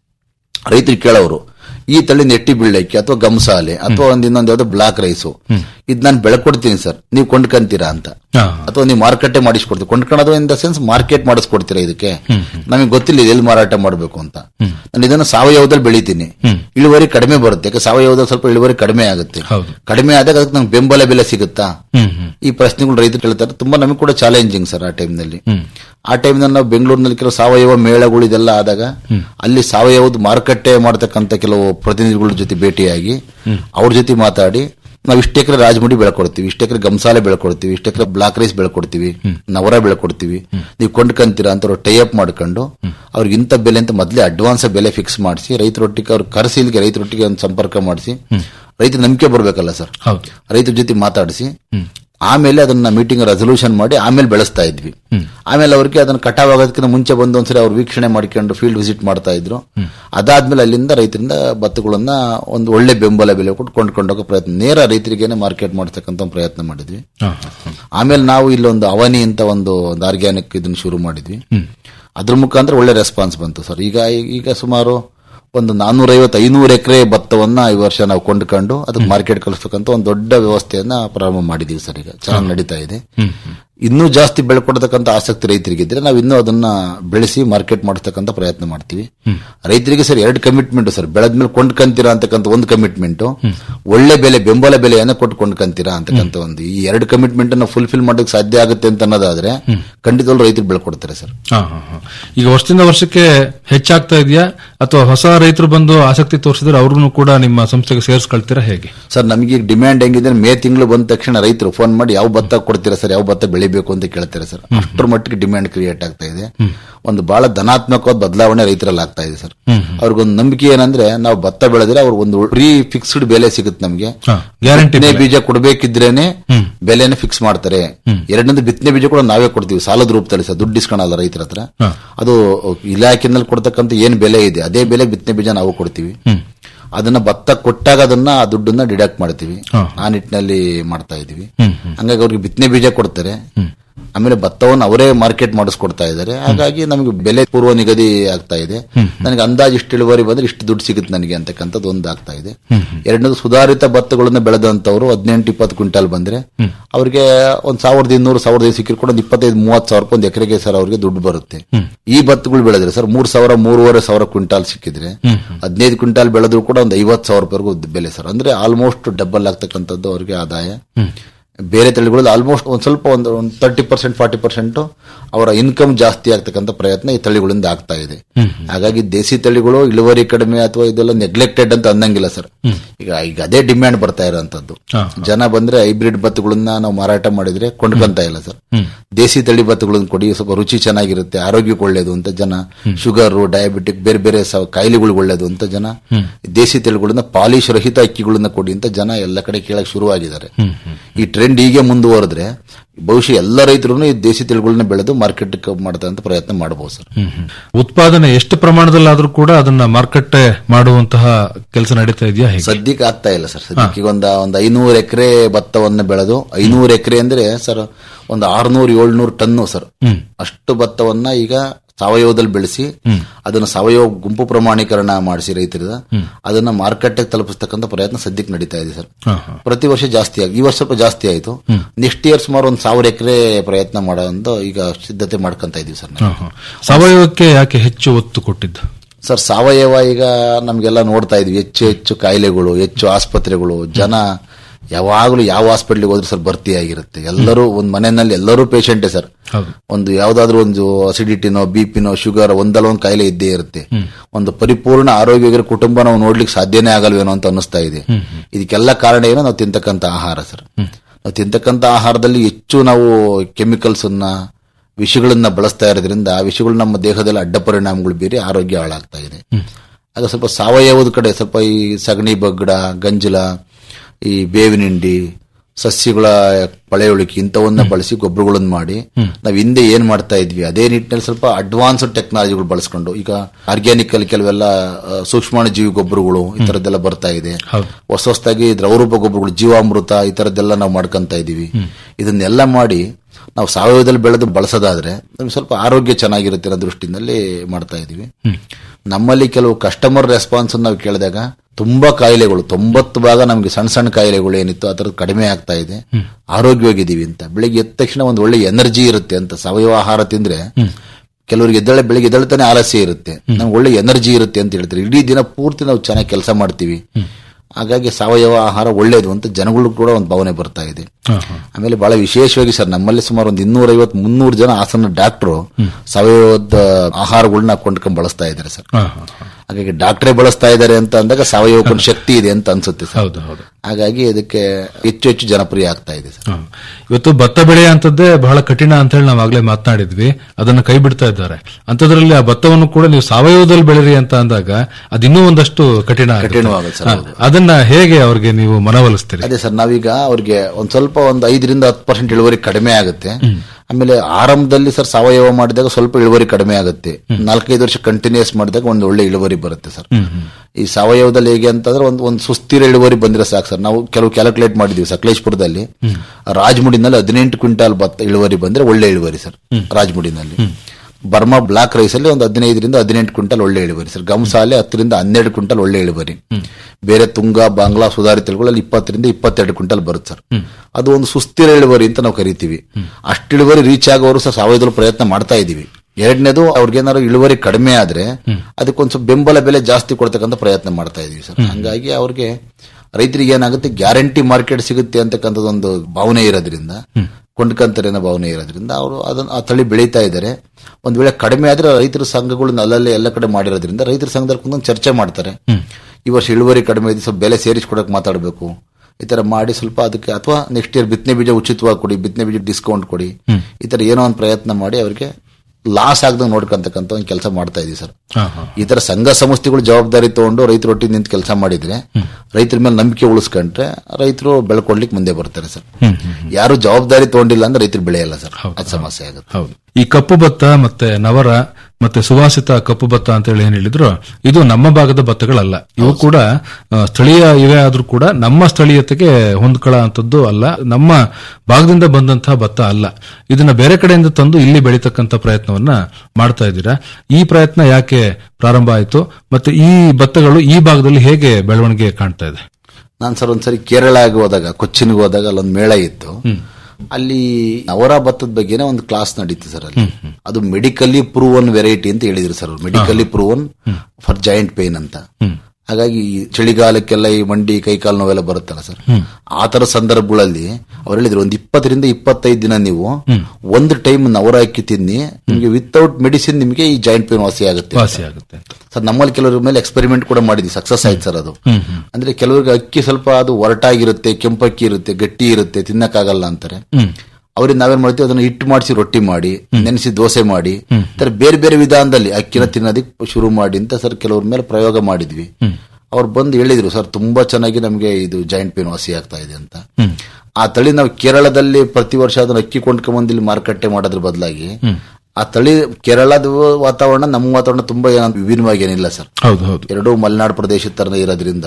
ರೈತರು ಕೇಳೋರು ಈ ತಳಿ ನೆಟ್ಟಿ ಬೀಳಕ್ಕೆ ಅಥವಾ ಗಮ್ಸಾಲೆ ಅಥವಾ ಒಂದ್ ಇನ್ನೊಂದ್ ಯಾವ್ದೋ ಬ್ಲಾಕ್ ರೈಸು ಇದ್ ನಾನು ಬೆಳ್ಕೊಡ್ತೀನಿ ಸರ್ ನೀವು ಕೊಂಡ್ಕಂತೀರಾ ಅಂತ ಹಾ. ಅಥವಾ ನೀವು ಮಾರುಕಟ್ಟೆ ಮಾಡಿಸ್ಕೊಡ್ತೀವಿ ಕೊಂಡ್ಕೊಳ್ಳೋದು ಇನ್ ದ ಸೆನ್ಸ್ ಮಾರ್ಕೆಟ್ ಮಾಡಿಸ್ಕೊಡ್ತೀರಾ ಇದಕ್ಕೆ ನಮಗೆ ಗೊತ್ತಿಲ್ಲ ಇದು ಎಲ್ಲಿ ಮಾರಾಟ ಮಾಡಬೇಕು ಅಂತ ನಾನು ಇದನ್ನ ಸಾವಯವದಲ್ಲಿ ಬೆಳಿತೀನಿ ಇಳುವರಿ ಕಡಿಮೆ ಬರುತ್ತೆ ಯಾಕೆ ಸಾವಯವದಲ್ಲಿ ಸ್ವಲ್ಪ ಇಳುವರಿ ಕಡಿಮೆ ಆಗುತ್ತೆ ಹೌದು. ಕಡಿಮೆ ಆದಾಗ ಅದಕ್ಕೆ ನಂಗೆ ಬೆಂಬಲ ಬೆಲೆ ಸಿಗುತ್ತಾ ಹ್ಮ್ ಹ್ಮ್ ಈ ಪ್ರಶ್ನೆಗಳು ರೈತರು ಕೇಳ್ತಾರೆ ತುಂಬಾ ನಮಗೆ ಕೂಡ ಚಾಲೆಂಜಿಂಗ್ ಸರ್ ಆ ಟೈಮ್ನಲ್ಲಿ ಆ ಟೈಮ್ನಲ್ಲಿ ನಾವು ಬೆಂಗಳೂರಿನಲ್ಲಿ ಕೆಲವು ಸಾವಯವ ಮೇಳಗಳು ಇದೆಲ್ಲ ಆದಾಗ ಅಲ್ಲಿ ಸಾವಯವದ ಮಾರುಕಟ್ಟೆ ಮಾಡತಕ್ಕಂತ ಕೆಲವು ಪ್ರತಿನಿಧಿಗಳ ಜೊತೆ ಭೇಟಿಯಾಗಿ ಅವ್ರ ಜೊತೆ ಮಾತಾಡಿ ನಾವು ಇಷ್ಟ ಎಕರೆ ರಾಜಮುಡಿ ಬೆಳ್ಕೊಡ್ತೀವಿ ಇಷ್ಟ ಎಕರೆ ಗಮ್ಸಾಲೆ ಬೆಳ್ಕೊಡ್ತೀವಿ ಇಷ್ಟ ಎಕರೆ ಬ್ಲಾಕ್ ರೈಸ್ ಬೆಳ್ಕೊಡ್ತೀವಿ ನವರ ಬೆಳ್ಕೊಡ್ತೀವಿ ನೀವು ಕೊಂಡ್ಕಂತೀರಾ ಅಂತ ಟೈ ಅಪ್ ಮಾಡ್ಕೊಂಡು ಅವ್ರಿಗೆ ಇಂಥ ಬೆಲೆ ಅಂತ ಮೊದಲೇ ಅಡ್ವಾನ್ಸ್ ಬೆಲೆ ಫಿಕ್ಸ್ ಮಾಡಿಸಿ ರೈತರೊಟ್ಟಿಗೆ ಅವ್ರ ಕರೆಸಿ ಇಲ್ಲಿಗೆ ರೈತರೊಟ್ಟಿಗೆ ಒಂದು ಸಂಪರ್ಕ ಮಾಡಿಸಿ ರೈತರ ನಂಬಿಕೆ ಬರ್ಬೇಕಲ್ಲ ಸರ್ ಹೌದು ರೈತರ ಜೊತೆ ಮಾತಾಡಿಸಿ ಆಮೇಲೆ ಅದನ್ನ ಮೀಟಿಂಗ್ ರೆಸೊಲ್ಯೂಷನ್ ಮಾಡಿ ಆಮೇಲೆ ಬೆಳೆಸ್ತಾ ಇದ್ವಿ ಆಮೇಲೆ ಅವ್ರಿಗೆ ಅದನ್ನ ಕಟಾವ್ ಆಗೋದಕ್ಕಿಂತ ಮುಂಚೆ ಬಂದು ಒಂದ್ಸರಿ ಅವ್ರು ವೀಕ್ಷಣೆ ಮಾಡ್ಕೊಂಡು ಫೀಲ್ಡ್ ವಿಸಿಟ್ ಮಾಡ್ತಾ ಇದ್ರು ಅದಾದ್ಮೇಲೆ ಅಲ್ಲಿಂದ ರೈತರಿಂದ ಭತ್ತಗಳನ್ನ ಒಂದು ಒಳ್ಳೆ ಬೆಂಬಲ ಬೆಲೆ ಕೊಟ್ಟು ಕೊಂಡ್ಕೊಂಡೋಗೋ ಪ್ರಯತ್ನ ನೇರ ರೈತರಿಗೇನೆ ಮಾರ್ಕೆಟ್ ಮಾಡ್ತಕ್ಕಂಥ ಒಂದು ಪ್ರಯತ್ನ ಮಾಡಿದ್ವಿ ಹಾ, ಹಾ, ಹಾ. ಆಮೇಲೆ ನಾವು ಇಲ್ಲೊಂದು ಅವನಿ ಅಂತ ಒಂದು ಒಂದು ಆರ್ಗ್ಯಾನಿಕ್ ಇದನ್ನ ಶುರು ಮಾಡಿದ್ವಿ ಅದ್ರ ಮುಖಾಂತರ ಒಳ್ಳೆ ರೆಸ್ಪಾನ್ಸ್ ಬಂತು ಸರ್ ಈಗ ಈಗ ಸುಮಾರು ಒಂದು ನಾನ್ನೂರೈವತ್ತು ಐನೂರು ಎಕರೆ ಭತ್ತವನ್ನ ಈ ವರ್ಷ ನಾವು ಕೊಂಡ್ಕೊಂಡು ಅದಕ್ಕೆ ಮಾರ್ಕೆಟ್ ಕಳಿಸ್ತಕ್ಕಂಥ ಒಂದು ದೊಡ್ಡ ವ್ಯವಸ್ಥೆಯನ್ನ ಪ್ರಾರಂಭ ಮಾಡಿದೀವಿ ಸರ್ ಈಗ ಚೆನ್ನಾಗಿ ನಡೀತಾ ಇದೆ ಇನ್ನೂ ಜಾಸ್ತಿ ಬೆಳ್ಕೊಡ್ತಕ್ಕಂಥ ಆಸಕ್ತಿ ರೈತರಿಗಿದ್ರೆ ನಾವು ಇನ್ನೂ ಅದನ್ನ ಬೆಳೆಸಿ ಮಾರ್ಕೆಟ್ ಮಾಡತಕ್ಕಂಥ ಪ್ರಯತ್ನ ಮಾಡ್ತೀವಿ ರೈತರಿಗೆ ಸರ್ ಎರಡು ಕಮಿಟ್ಮೆಂಟ್ ಸರ್ ಬೆಳೆದ್ಮೇಲೆ ಕೊಂಡ್ಕಂತೀರಾ ಅಂತಕ್ಕಂಥ ಒಂದು ಕಮಿಟ್ಮೆಂಟ್ ಒಳ್ಳೆ ಬೆಲೆ ಬೆಂಬಲ ಬೆಲೆಯನ್ನ ಕೊಟ್ಟು ಕೊಂಡ್ಕಂತೀರಾ ಅಂತಕ್ಕಂಥ ಒಂದು ಈ ಎರಡು ಕಮಿಟ್ಮೆಂಟ್ ಅನ್ನ ಫುಲ್ಫಿಲ್ ಮಾಡೋಕೆ ಸಾಧ್ಯ ಆಗುತ್ತೆ ಅಂತ ಅನ್ನೋದಾದ್ರೆ ಖಂಡಿತವಾಗ್ಲೂ ರೈತರು ಬೆಳ್ಕೊಡ್ತಾರೆ ಸರ್ ಹಾ, ಹಾ, ಹಾ. ಈಗ ವರ್ಷದಿಂದ ವರ್ಷಕ್ಕೆ ಹೆಚ್ಚಾಗ್ತಾ ಇದೆಯಾ ಅಥವಾ ಹೊಸ ರೈತರು ಬಂದು ಆಸಕ್ತಿ ತೋರಿಸಿದ್ರೆ ಅವ್ರನ್ನು ಕೂಡ ನಿಮ್ಮ ಸಂಸ್ಥೆಗೆ ಸೇರಿಸ್ಕೊಳ್ತೀರಾ ಹೇಗೆ ಸರ್ ನಮಗೆ ಡಿಮ್ಯಾಂಡ್ ಹೆಂಗಿದೆ ಮೇ ತಿಂಗಳು ಬಂದ ತಕ್ಷಣ ರೈತರು ಫೋನ್ ಮಾಡಿ ಯಾವ ಭತ್ತ ಕೊಡ್ತೀರಾ ಸರ್ ಯಾವ ಭತ್ತ ಬೆಳಿಬೇಕು ಬೆಳಿಬೇಕು ಅಂತ ಕೇಳ್ತಾರೆ ಸರ್ ಅಷ್ಟರ ಮಟ್ಟಿಗೆ ಡಿಮ್ಯಾಂಡ್ ಕ್ರಿಯೇಟ್ ಆಗ್ತಾ ಇದೆ ಒಂದು ಬಹಳ ಧನಾತ್ಮಕವಾದ ಬದಲಾವಣೆ ರೈತರಲ್ಲಿ ಆಗ್ತಾ ಇದೆ ಸರ್ ಅವ್ರಿಗೊಂದು ನಂಬಿಕೆ ಏನಂದ್ರೆ ನಾವು ಭತ್ತ ಬೆಳೆದ್ರೆ ಅವ್ರಿಗೆ ಒಂದು ಪ್ರೀ ಫಿಕ್ಸ್ಡ್ ಬೆಲೆ ಸಿಗುತ್ತೆ ನಮಗೆ ಗ್ಯಾರಂಟಿ ಬಿತ್ತನೆ ಬೀಜ ಕೊಡಬೇಕಿದ್ರೇನೆ ಬೆಲೆನ ಫಿಕ್ಸ್ ಮಾಡ್ತಾರೆ ಎರಡನೇದು ಬಿತ್ತನೆ ಬೀಜ ಕೂಡ ನಾವೇ ಕೊಡ್ತೀವಿ ಸಾಲದ ರೂಪದಲ್ಲಿ ಸರ್ ದುಡ್ಡು ಇಸ್ಕೊಳಲ್ಲ ರೈತರ ಹತ್ರ ಅದು ಇಲಾಖೆನಲ್ಲಿ ಕೊಡ್ತಕ್ಕಂಥ ಏನ್ ಬೆಲೆ ಇದೆ ಅದೇ ಬೆಲೆ ಬಿತ್ತನೆ ಬೀಜ ನಾವು ಕೊಡ್ತೀವಿ ಅದನ್ನ ಭತ್ತ ಕೊಟ್ಟಾಗ ಅದನ್ನ ಆ ದುಡ್ಡನ್ನ ಡಿಡಕ್ಟ್ ಮಾಡ್ತೀವಿ ಆ ನಿಟ್ಟಿನಲ್ಲಿ ಮಾಡ್ತಾ ಇದೀವಿ ಹಂಗಾಗಿ ಅವ್ರಿಗೆ ಬಿತ್ತನೆ ಬೀಜ ಕೊಡ್ತಾರೆ ಆಮೇಲೆ ಭತ್ತವನ್ನು ಅವರೇ ಮಾರ್ಕೆಟ್ ಮಾಡಿಸ್ಕೊಡ್ತಾ ಇದ್ದಾರೆ ಹಾಗಾಗಿ ನಮಗೆ ಬೆಲೆ ಪೂರ್ವ ನಿಗದಿ ಆಗ್ತಾ ಇದೆ ನನಗೆ ಅಂದಾಜು ಇಷ್ಟು ಇಳುವರಿ ಬಂದ್ರೆ ಇಷ್ಟು ದುಡ್ಡು ಸಿಗುತ್ತೆ ನನಗೆ ಅಂತಕ್ಕಂಥದ್ದು ಒಂದು ಆಗ್ತಾ ಇದೆ ಎರಡನೇದು ಸುಧಾರಿತ ಭತ್ತಗಳನ್ನು ಬೆಳೆದಂತವರು ಹದಿನೆಂಟು ಇಪ್ಪತ್ತು ಕ್ವಿಂಟಾಲ್ ಬಂದ್ರೆ ಅವ್ರಿಗೆ ಒಂದ್ ಸಾವಿರದ ಇನ್ನೂರು ಸಾವಿರದ ಐದು ಸಿಕ್ಕಿರ್ಕೊಂಡು ಒಂದು ಇಪ್ಪತ್ತೈದು ಮೂವತ್ತು ಸಾವಿರ ರೂಪಾಯಿ ಒಂದು ಎಕರೆಗೆ ಸರ್ ಅವ್ರಿಗೆ ದುಡ್ಡು ಬರುತ್ತೆ ಈ ಭತ್ತಗಳು ಬೆಳೆದ್ರೆ ಸರ್ ಮೂರ್ ಸಾವಿರ ಮೂರುವರೆ ಸಾವಿರ ಕ್ವಿಂಟಾಲ್ ಸಿಕ್ಕಿದ್ರೆ ಹದಿನೈದು ಕ್ವಿಂಟಾಲ್ ಬೆಳೆದ್ರು ಕೂಡ ಒಂದು ಐವತ್ತು ಸಾವಿರ ರೂಪಾಯಿವರೆಗೂ ಬೆಲೆ ಸರ್ ಅಂದ್ರೆ ಆಲ್ಮೋಸ್ಟ್ ಡಬಲ್ ಆಗ್ತಕ್ಕಂಥದ್ದು ಅವ್ರಿಗೆ ಆದಾಯ ಬೇರೆ ತಳಿಗಳಲ್ಲಿ ಆಲ್ಮೋಸ್ಟ್ ಒಂದ್ ಸ್ವಲ್ಪ ಒಂದು ಒಂದು ತರ್ಟಿ ಪರ್ಸೆಂಟ್ ಫಾರ್ಟಿ ಪರ್ಸೆಂಟ್ ಅವರ ಇನ್ಕಮ್ ಜಾಸ್ತಿ ಆಗ್ತಕ್ಕಂಥ ಪ್ರಯತ್ನ ಈ ತಳಿಗಳಿಂದ ಆಗ್ತಾ ಇದೆ ಹಾಗಾಗಿ ದೇಸಿ ತಳಿಗಳು ಇಳುವರಿ ಕಡಿಮೆ ಅಥವಾ ಇದೆಲ್ಲ ನೆಗ್ಲೆಕ್ಟೆಡ್ ಅಂತ ಅನ್ನಂಗಿಲ್ಲ ಸರ್ ಈಗ ಈಗ ಅದೇ ಡಿಮ್ಯಾಂಡ್ ಬರ್ತಾ ಇರೋಂಥದ್ದು ಜನ ಬಂದ್ರೆ ಹೈಬ್ರಿಡ್ ಭತ್ತಗಳನ್ನ ನಾವು ಮಾರಾಟ ಮಾಡಿದ್ರೆ ಕೊಂಡ್ಕೊಂತ ಇಲ್ಲ ಸರ್ ದೇಸಿ ತಳಿ ಭತ್ತಗಳನ್ನ ಕೊಡಿ ಸ್ವಲ್ಪ ರುಚಿ ಚೆನ್ನಾಗಿರುತ್ತೆ ಆರೋಗ್ಯಕ್ಕೆ ಒಳ್ಳೇದು ಅಂತ ಜನ ಶುಗರ್ ಡಯಾಬಿಟಿಕ್ ಬೇರೆ ಬೇರೆ ಸ- ಕಾಯಿಲೆಗಳಿಗೆ ಒಳ್ಳೇದು ಅಂತ ಜನ ದೇಸಿ ತಳಿಗಳನ್ನ ಪಾಲಿಶ್ ರಹಿತ ಅಕ್ಕಿಗಳನ್ನ ಕೊಡಿ ಅಂತ ಜನ ಎಲ್ಲ ಕಡೆ ಕೇಳಕ್ ಶುರುವಾಗಿದ್ದಾರೆ ಈ ಟ್ರೆಂಡ್ ಹೀಗೆ ಮುಂದುವರೆದ್ರೆ ಬಹುಶಃ ಎಲ್ಲ ರೈತರು ಈ ದೇಸಿ ತಳಿಗಳನ್ನ ಬೆಳೆದು ಮಾರ್ಕೆಟ್ ಮಾಡತಕ್ಕಂಥ ಪ್ರಯತ್ನ ಮಾಡಬಹುದು ಸರ್ ಉತ್ಪಾದನೆ ಎಷ್ಟು ಪ್ರಮಾಣದಲ್ಲಾದ್ರೂ ಕೂಡ ಅದನ್ನ ಮಾರುಕಟ್ಟೆ ಮಾಡುವಂತಹ ಕೆಲಸ ನಡೀತಾ ಇದೆಯಾ ಹೇಗೆ ಸದ್ಯಕ್ಕೆ ಆಗ್ತಾ ಇಲ್ಲ ಸರ್ ಸದ್ಯಕ್ಕೆ ಈಗ ಒಂದ ಒಂದು ಐನೂರು ಎಕರೆ ಭತ್ತವನ್ನು ಬೆಳೆದು ಐನೂರು ಎಕರೆ ಅಂದ್ರೆ ಸರ್ ಒಂದು ಆರ್ನೂರು ಏಳ್ನೂರು ಟನ್ನು ಸರ್ ಅಷ್ಟು ಭತ್ತವನ್ನ ಈಗ ಸಾವಯವದಲ್ಲಿ ಬೆಳೆಸಿ ಅದನ್ನ ಸಾವಯವ ಗುಂಪು ಪ್ರಮಾಣೀಕರಣ ಮಾಡಿಸಿ ರೈತರದ ಅದನ್ನ ಮಾರ್ಕೆಟ್ಗೆ ತಲುಪಿಸ್ತಕ್ಕಂಥ ಪ್ರಯತ್ನ ಸದ್ಯಕ್ಕೆ ನಡೀತಾ ಇದೆ ಸರ್ ಪ್ರತಿ ವರ್ಷ ಜಾಸ್ತಿ ಆಗಿ ಈ ವರ್ಷ ಸ್ವಲ್ಪ ಜಾಸ್ತಿ ಆಯ್ತು ನೆಕ್ಸ್ಟ್ ಇಯರ್ ಸುಮಾರು ಒಂದು ಸಾವಿರ ಎಕರೆ ಪ್ರಯತ್ನ ಮಾಡೋ ಅಂತ ಈಗ ಸಿದ್ಧತೆ ಮಾಡ್ಕೊಂತ ಇದೀವಿ ಸರ್ ನಾವು. ಹ, ಹ. ಸಾವಯವಕ್ಕೆ ಯಾಕೆ ಹೆಚ್ಚು ಒತ್ತು ಕೊಟ್ಟಿದ್ದು ಸರ್ ಸಾವಯವ ಈಗ ನಮ್ಗೆಲ್ಲ ನೋಡ್ತಾ ಇದ್ವಿ ಹೆಚ್ಚು ಹೆಚ್ಚು ಕಾಯಿಲೆಗಳು ಹೆಚ್ಚು ಆಸ್ಪತ್ರೆಗಳು ಜನ ಯಾವಾಗಲೂ ಯಾವ ಹಾಸ್ಪಿಟ್ಲಿಗೆ ಹೋದ್ರು ಸರ್ ಭರ್ತಿ ಆಗಿರುತ್ತೆ ಎಲ್ಲರೂ ಒಂದ್ ಮನೆಯಲ್ಲಿ ಎಲ್ಲರೂ ಪೇಷಂಟೇ ಸರ್ ಒಂದು ಯಾವ್ದಾದ್ರು ಒಂದು ಅಸಿಡಿಟಿನೋ ಬಿಪಿನೋ ಶುಗರ್ ಒಂದಲ್ಲ ಒಂದು ಕಾಯಿಲೆ ಇದ್ದೇ ಇರುತ್ತೆ ಒಂದು ಪರಿಪೂರ್ಣ ಆರೋಗ್ಯಕರ ಕುಟುಂಬ ನಾವು ನೋಡ್ಲಿಕ್ಕೆ ಸಾಧ್ಯನೇ ಆಗಲ್ವೇನೋ ಅಂತ ಅನಿಸ್ತಾ ಇದೆ ಇದಕ್ಕೆಲ್ಲ ಕಾರಣ ಏನೋ ನಾವು ತಿಂತಕ್ಕಂತ ಆಹಾರ ಸರ್ ನಾವು ತಿಂತಕ್ಕಂತ ಆಹಾರದಲ್ಲಿ ಹೆಚ್ಚು ನಾವು ಕೆಮಿಕಲ್ಸ್ ಅನ್ನ ವಿಷಗಳನ್ನ ಬಳಸ್ತಾ ಇರೋದ್ರಿಂದ ಆ ವಿಷಗಳು ನಮ್ಮ ದೇಹದಲ್ಲಿ ಅಡ್ಡ ಪರಿಣಾಮಗಳು ಬೀರಿ ಆರೋಗ್ಯ ಹಾಳಾಗ್ತಾ ಇದೆ ಆಗ ಸ್ವಲ್ಪ ಸಾವಯವದ ಕಡೆ ಸ್ವಲ್ಪ ಈ ಸಗಣಿ ಬಗ್ಗಡ ಗಂಜಲ ಈ ಬೇವಿನ ಹಿಂಡಿ ಸಸ್ಯಗಳ ಪಳೆಯುಳಿಕೆ ಇಂಥವನ್ನ ಬಳಸಿ ಗೊಬ್ಬರಗಳನ್ನ ಮಾಡಿ ನಾವ್ ಹಿಂದೆ ಏನ್ ಮಾಡ್ತಾ ಇದ್ವಿ ಅದೇ ನಿಟ್ಟಿನಲ್ಲಿ ಸ್ವಲ್ಪ ಅಡ್ವಾನ್ಸ್ಡ್ ಟೆಕ್ನಾಲಜಿಗಳು ಬಳಸ್ಕೊಂಡು ಈಗ ಆರ್ಗ್ಯಾನಿಕ್ ಅಲ್ಲಿ ಕೆಲವೆಲ್ಲ ಆ, ಸೂಕ್ಷ್ಮಾಣು ಜೀವಿ ಗೊಬ್ಬರಗಳು ಈ ತರದ್ದೆಲ್ಲ ಬರ್ತಾ ಇದೆ ಹೊಸ ಹೊಸದಾಗಿ ದ್ರವರೂಪ ಗೊಬ್ಬರಗಳು ಜೀವಾಮೃತ ಈ ತರದ್ದೆಲ್ಲ ನಾವು ಮಾಡ್ಕೊಂತ ಇದೀವಿ ಇದನ್ನೆಲ್ಲ ಮಾಡಿ ನಾವು ಸಾವಯವದಲ್ಲಿ ಬೆಳೆದು ಬಳಸೋದಾದ್ರೆ ನಮ್ಗೆ ಸ್ವಲ್ಪ ಆರೋಗ್ಯ ಚೆನ್ನಾಗಿರುತ್ತೆ ಅನ್ನೋ ದೃಷ್ಟಿನಲ್ಲಿ ಮಾಡ್ತಾ ಇದೀವಿ ನಮ್ಮಲ್ಲಿ ಕೆಲವು ಕಸ್ಟಮರ್ ರೆಸ್ಪಾನ್ಸ್ ನಾವು ಕೇಳಿದಾಗ ತುಂಬಾ ಕಾಯಿಲೆಗಳು ತೊಂಬತ್ತು ಭಾಗ ನಮಗೆ ಸಣ್ಣ ಸಣ್ಣ ಕಾಯಿಲೆಗಳು ಏನಿತ್ತು ಆ ಥರದ್ದು ಕಡಿಮೆ ಆಗ್ತಾ ಇದೆ ಆರೋಗ್ಯವಾಗಿದ್ದೀವಿ ಅಂತ ಬೆಳಿಗ್ಗೆ ಎದ್ದ ತಕ್ಷಣ ಒಂದು ಒಳ್ಳೆ ಎನರ್ಜಿ ಇರುತ್ತೆ ಅಂತ ಸಾವಯವ ಆಹಾರ ತಿಂದ್ರೆ ಕೆಲವರಿಗೆ ಎದ್ದಳೆ ಬೆಳಿಗ್ಗೆ ಎದ್ದಳ್ತಾನೆ ಆಲಸ್ಯ ಇರುತ್ತೆ ನಮ್ಗೆ ಒಳ್ಳೆ ಎನರ್ಜಿ ಇರುತ್ತೆ ಅಂತ ಹೇಳ್ತಾರೆ ಇಡೀ ದಿನ ಪೂರ್ತಿ ನಾವು ಚೆನ್ನಾಗಿ ಕೆಲಸ ಮಾಡ್ತೀವಿ ಹಾಗಾಗಿ ಸಾವಯವ ಆಹಾರ ಒಳ್ಳೇದು ಅಂತ ಜನಗಳು ಕೂಡ ಒಂದು ಭಾವನೆ ಬರ್ತಾ ಇದೆ ಆಮೇಲೆ ಬಹಳ ವಿಶೇಷವಾಗಿ ಸರ್ ನಮ್ಮಲ್ಲಿ ಸುಮಾರು ಒಂದು ಇನ್ನೂರ ಐವತ್ ಮುನ್ನೂರು ಜನ ಹಾಸನ ಡಾಕ್ಟರ್ ಸಾವಯವದ ಆಹಾರಗಳನ್ನ ಕೊಂಡ್ಕೊಂಡ್ ಬಳಸ್ತಾ ಇದ್ದಾರೆ ಸರ್ ಹಾಗಾಗಿ ಡಾಕ್ಟ್ರೇ ಬಳಸ್ತಾ ಇದ್ದಾರೆ ಅಂತ ಅಂದಾಗ ಸಾವಯವಕ್ಕೊಂದು ಶಕ್ತಿ ಇದೆ ಅಂತ ಅನ್ಸುತ್ತೆ ಸರ್ ಹೌದು ಹೌದು ಹಾಗಾಗಿ ಇದಕ್ಕೆ ಹೆಚ್ಚು ಹೆಚ್ಚು ಜನಪ್ರಿಯ ಆಗ್ತಾ ಇದೆ ಸರ್ ಹ. ಇವತ್ತು ಭತ್ತ ಬೆಳೆಯುವಂತದ್ದೇ ಬಹಳ ಕಠಿಣ ಅಂತ ಹೇಳಿ ನಾವು ಆಗ್ಲೇ ಮಾತನಾಡಿದ್ವಿ ಅದನ್ನ ಕೈ ಬಿಡ್ತಾ ಇದ್ದಾರೆ ಅಂತದ್ರಲ್ಲಿ ಆ ಭತ್ತವನ್ನು ಕೂಡ ನೀವು ಸಾವಯವದಲ್ಲಿ ಬೆಳೆರಿ ಅಂತ ಅಂದಾಗ ಅದಿನ್ನೂ ಒಂದಷ್ಟು ಕಠಿಣ ಆಗುತ್ತೆ. ಕಠಿಣವಾಗುತ್ತೆ ಸರ್, ಹ. ಹೌದು. ಅದನ್ನ ಹೇಗೆ ಅವ್ರಿಗೆ ನೀವು ಮನವೊಲಿಸ್ತೀರಿ ಅದೇ ಸರ್ ನಾವೀಗ ಅವ್ರಿಗೆ ಒಂದ್ ಸ್ವಲ್ಪ ಒಂದು ಐದರಿಂದ ಹತ್ತು ಪರ್ಸೆಂಟ್ ಇಳುವರಿ ಕಡಿಮೆ ಆಗುತ್ತೆ ಆಮೇಲೆ ಆರಂಭದಲ್ಲಿ ಸರ್ ಸಾವಯವ ಮಾಡಿದಾಗ ಸ್ವಲ್ಪ ಇಳುವರಿ ಕಡಿಮೆ ಆಗುತ್ತೆ ನಾಲ್ಕೈದು ವರ್ಷ ಕಂಟಿನ್ಯೂಸ್ ಮಾಡಿದಾಗ ಒಂದು ಒಳ್ಳೆ ಇಳುವರಿ ಬರುತ್ತೆ ಸರ್ ಈ ಸಾವಯವದಲ್ಲಿ ಹೇಗೆ ಅಂತಂದ್ರೆ ಒಂದು ಒಂದು ಸುಸ್ಥಿರ ಇಳುವರಿ ಬಂದ್ರೆ ಸಾಕು ಸರ್ ನಾವು ಕೆಲವು ಕ್ಯಾಲ್ಕುಲೇಟ್ ಮಾಡಿದೀವಿ ಸಕಲೇಶ್ಪುರದಲ್ಲಿ ರಾಜಮುಡಿನಲ್ಲಿ ಹದಿನೆಂಟು ಕ್ವಿಂಟಾಲ್ ಭತ್ತ ಇಳುವರಿ ಬಂದ್ರೆ ಒಳ್ಳೆ ಇಳುವರಿ ಸರ್ ರಾಜಮುಡಿನಲ್ಲಿ ಬರ್ಮಾ ಬ್ಲಾಕ್ ರೈಸ್ ಅಲ್ಲಿ ಒಂದು ಹದಿನೈದರಿಂದ ಹದಿನೆಂಟು ಕ್ವಿಂಟಲ್ ಒಳ್ಳೆ ಇಳುವರಿ ಸರ್ ಗಮ್ಸಾಲೆ ಹತ್ತರಿಂದ ಹನ್ನೆರಡು ಕ್ವಿಂಟಲ್ ಒಳ್ಳೆ ಇಳುವರಿ ಬೇರೆ ತುಂಗ ಬಾಂಗ್ಲಾ ಸುಧಾರಿತಗಳಲ್ಲಿ ಇಪ್ಪತ್ತರಿಂದ ಇಪ್ಪತ್ತೆರಡು ಕ್ವಿಂಟಲ್ ಬರುತ್ತೆ ಸರ್ ಅದು ಒಂದು ಸುಸ್ಥಿರ ಇಳುವರಿ ಅಂತ ನಾವು ಕರಿತೀವಿ ಅಷ್ಟು ಇಳುವರಿ ರೀಚ್ ಆಗೋರು ಸಹ ಸಾವಯವದಲ್ಲಿ ಪ್ರಯತ್ನ ಮಾಡ್ತಾ ಇದೀವಿ ಎರಡನೇದು ಅವ್ರಿಗೇನಾದ್ರು ಇಳುವರಿ ಕಡಿಮೆ ಆದ್ರೆ ಅದಕ್ಕೊಂದ್ ಸ್ವಲ್ಪ ಬೆಂಬಲ ಬೆಲೆ ಜಾಸ್ತಿ ಕೊಡ್ತಕ್ಕಂಥ ಪ್ರಯತ್ನ ಮಾಡ್ತಾ ಇದೀವಿ ಸರ್ ಹಂಗಾಗಿ ಅವ್ರಿಗೆ ರೈತರಿಗೆ ಏನಾಗುತ್ತೆ ಗ್ಯಾರಂಟಿ ಮಾರ್ಕೆಟ್ ಸಿಗುತ್ತೆ ಅಂತಕ್ಕಂಥದ್ದೊಂದು ಭಾವನೆ ಇರೋದ್ರಿಂದ ಕೊಂಡ್ಕಂತಾರೆ ಅನ್ನೋ ಭಾವನೆ ಇರೋದ್ರಿಂದ ಅವರು ಅದನ್ನ ಆ ತಳಿ ಬೆಳೀತಾ ಇದ್ದಾರೆ ಒಂದ್ ವೇಳೆ ಕಡಿಮೆ ಆದ್ರೆ ರೈತರ ಸಂಘಗಳನ್ನ ಅಲ್ಲಲ್ಲೇ ಎಲ್ಲ ಕಡೆ ಮಾಡಿರೋದ್ರಿಂದ ರೈತರ ಸಂಘದಲ್ಲಿ ಕುಂತ್ಕೊಂಡು ಚರ್ಚೆ ಮಾಡ್ತಾರೆ ಈ ವರ್ಷ ಇಳುವರಿ ಕಡಿಮೆ ಇದೆ ಸ್ವಲ್ಪ ಬೆಲೆ ಸೇರಿಸ್ಕೊಡಕ್ ಮಾತಾಡಬೇಕು ಈ ತರ ಮಾಡಿ ಸ್ವಲ್ಪ ಅದಕ್ಕೆ ಅಥವಾ ನೆಕ್ಸ್ಟ್ ಇಯರ್ ಬಿತ್ತನೆ ಬೀಜ ಉಚಿತವಾಗಿ ಕೊಡಿ ಬಿತ್ತನೆ ಬೀಜ ಡಿಸ್ಕೌಂಟ್ ಕೊಡಿ ಈ ತರ ಏನೋ ಒಂದು ಪ್ರಯತ್ನ ಮಾಡಿ ಅವರಿಗೆ ಲಾಸ್ ಆಗದಂಗೆ ನೋಡ್ಕೊಂತಕ್ಕಂಥ ಒಂದು ಕೆಲಸ ಮಾಡ್ತಾ ಇದೀವಿ ಸರ್ ಹಾ, ಹಾ. ಈ ತರ ಸಂಘ ಸಂಸ್ಥೆಗಳು ಜವಾಬ್ದಾರಿ ತಗೊಂಡು ರೈತರ ಒಟ್ಟಿಗೆ ನಿಂತು ಕೆಲಸ ಮಾಡಿದ್ರೆ ರೈತರ ಮೇಲೆ ನಂಬಿಕೆ ಉಳಿಸ್ಕೊಂಡ್ರೆ ರೈತರು ಬೆಳ್ಕೊಡ್ಲಿಕ್ಕೆ ಮುಂದೆ ಬರ್ತಾರೆ ಸರ್ ಯಾರು ಜವಾಬ್ದಾರಿ ತಗೊಂಡಿಲ್ಲ ಅಂದ್ರೆ ರೈತರು ಬೆಳೆಯಲ್ಲ ಸರ್ ಅದು ಸಮಸ್ಯೆ ಆಗುತ್ತೆ ಹೌದು ಈ ಕಪ್ಪು ಭತ್ತ ಮತ್ತೆ ನವರ ಮತ್ತೆ ಸುವಾಸಿತ ಕಪ್ಪು ಭತ್ತ ಅಂತ ಹೇಳಿ ಏನ್ ಹೇಳಿದ್ರು ಇದು ನಮ್ಮ ಭಾಗದ ಭತ್ತಗಳಲ್ಲ ಇವು ಕೂಡ ಆ, ಸ್ಥಳೀಯ ಇವೆ ಆದ್ರೂ ಕೂಡ ನಮ್ಮ ಸ್ಥಳೀಯತೆಗೆ ಹೊಂದ್ಕೊಳ್ಳೋ ಅಂತದ್ದು ಅಲ್ಲ ನಮ್ಮ ಭಾಗದಿಂದ ಬಂದಂತಹ ಭತ್ತ ಅಲ್ಲ ಇದನ್ನ ಬೇರೆ ಕಡೆಯಿಂದ ತಂದು ಇಲ್ಲಿ ಬೆಳೀತಕ್ಕಂತ ಪ್ರಯತ್ನವನ್ನ ಮಾಡ್ತಾ ಇದ್ದೀರಾ ಈ ಪ್ರಯತ್ನ ಯಾಕೆ ಪ್ರಾರಂಭ ಆಯಿತು ಮತ್ತೆ ಈ ಭತ್ತಗಳು ಈ ಭಾಗದಲ್ಲಿ ಹೇಗೆ ಬೆಳವಣಿಗೆ ಕಾಣ್ತಾ ಇದೆ ನಾನ್ ಸರ್ ಒಂದ್ಸರಿ ಕೇರಳಗೆ ಹೋದಾಗ ಕೊಚ್ಚಿನ್ಗೆ ಹೋದಾಗ ಅಲ್ಲೊಂದು ಮೇಳ ಇತ್ತು ಅಲ್ಲಿ ಅವರ ಭತ್ತದ ಬಗ್ಗೆನೇ ಒಂದು ಕ್ಲಾಸ್ ನಡೀತು ಸರ್ ಅಲ್ಲಿ ಅದು ಮೆಡಿಕಲಿ ಪ್ರೂವನ್ ವೆರೈಟಿ ಅಂತ ಹೇಳಿದ್ರು sir medically proven for joint pain ಅಂತ ಹಾಗಾಗಿ ಈ ಚಳಿಗಾಲಕ್ಕೆಲ್ಲ ಈ ಮಂಡಿ ಕೈಕಾಲು ನೋವೆಲ್ಲ ಬರುತ್ತಲ್ಲ ಸರ್ ಆ ತರ ಸಂದರ್ಭಗಳಲ್ಲಿ ಅವ್ರು ಹೇಳಿದ್ರು ಒಂದು ಇಪ್ಪತ್ತರಿಂದ ಇಪ್ಪತ್ತೈದು ದಿನ ನೀವು ಒಂದು ಟೈಮ್ ನವರ ಅಕ್ಕಿ ತಿನ್ನಿ ನಿಮಗೆ ವಿತೌಟ್ ಮೆಡಿಸಿನ್ ನಿಮಗೆ ಈ ಜಾಯಿಂಟ್ ಪೇನ್ ವಾಸಿ ಆಗುತ್ತೆ ವಾಸಿ ಆಗುತ್ತೆ ಅಂತ ಸರ್ ನಮ್ಮಲ್ಲಿ ಕೆಲವ್ರ ಮೇಲೆ ಎಕ್ಸ್ಪೆರಿಮೆಂಟ್ ಕೂಡ ಮಾಡಿದ್ವಿ ಸಕ್ಸಸ್ ಆಯ್ತು ಸರ್ ಅದು ಅಂದ್ರೆ ಕೆಲವರಿಗೆ ಅಕ್ಕಿ ಸ್ವಲ್ಪ ಅದು ಒರಟಾಗಿರುತ್ತೆ ಕೆಂಪಕ್ಕಿ ಇರುತ್ತೆ ಗಟ್ಟಿ ಇರುತ್ತೆ ತಿನ್ನಕ್ಕಾಗಲ್ಲ ಅಂತಾರೆ ಅವ್ರಿಗೆ ನಾವೇನ್ ಮಾಡ್ತೀವಿ ಅದನ್ನ ಹಿಟ್ಟು ಮಾಡಿಸಿ ರೊಟ್ಟಿ ಮಾಡಿ ನೆನೆಸಿ ದೋಸೆ ಮಾಡಿ ಈ ತರ ಬೇರೆ ಬೇರೆ ವಿಧಾನದಲ್ಲಿ ಅಕ್ಕಿನ ತಿನ್ನೋದಕ್ಕೆ ಶುರು ಮಾಡಿ ಅಂತ ಸರ್ ಕೆಲವ್ರ ಮೇಲೆ ಪ್ರಯೋಗ ಮಾಡಿದ್ವಿ ಅವ್ರು ಬಂದು ಹೇಳಿದ್ರು ಸರ್ ತುಂಬಾ ಚೆನ್ನಾಗಿ ನಮಗೆ ಇದು ಜಾಯಿಂಟ್ ಪೇನ್ ವಾಸಿ ಆಗ್ತಾ ಇದೆ ಅಂತ ಆ ತಳಿ ನಾವು ಕೇರಳದಲ್ಲಿ ಪ್ರತಿ ವರ್ಷ ಅದನ್ನ ಅಕ್ಕಿ ಕೊಂಡ್ಕೊಂಡ್ಬಂದು ಇಲ್ಲಿ ಮಾರುಕಟ್ಟೆ ಮಾಡೋದ್ರ ಬದಲಾಗಿ ಆ ತಳಿ ಕೇರಳದ ವಾತಾವರಣ ನಮ್ಮ ವಾತಾವರಣ ತುಂಬಾ ಏನಂತ ವಿಭಿನ್ನವಾಗಿ ಏನಿಲ್ಲ ಸರ್ ಹೌದು ಹೌದು ಎರಡೂ ಮಲೆನಾಡು ಪ್ರದೇಶದ ತರ ಇರೋದ್ರಿಂದ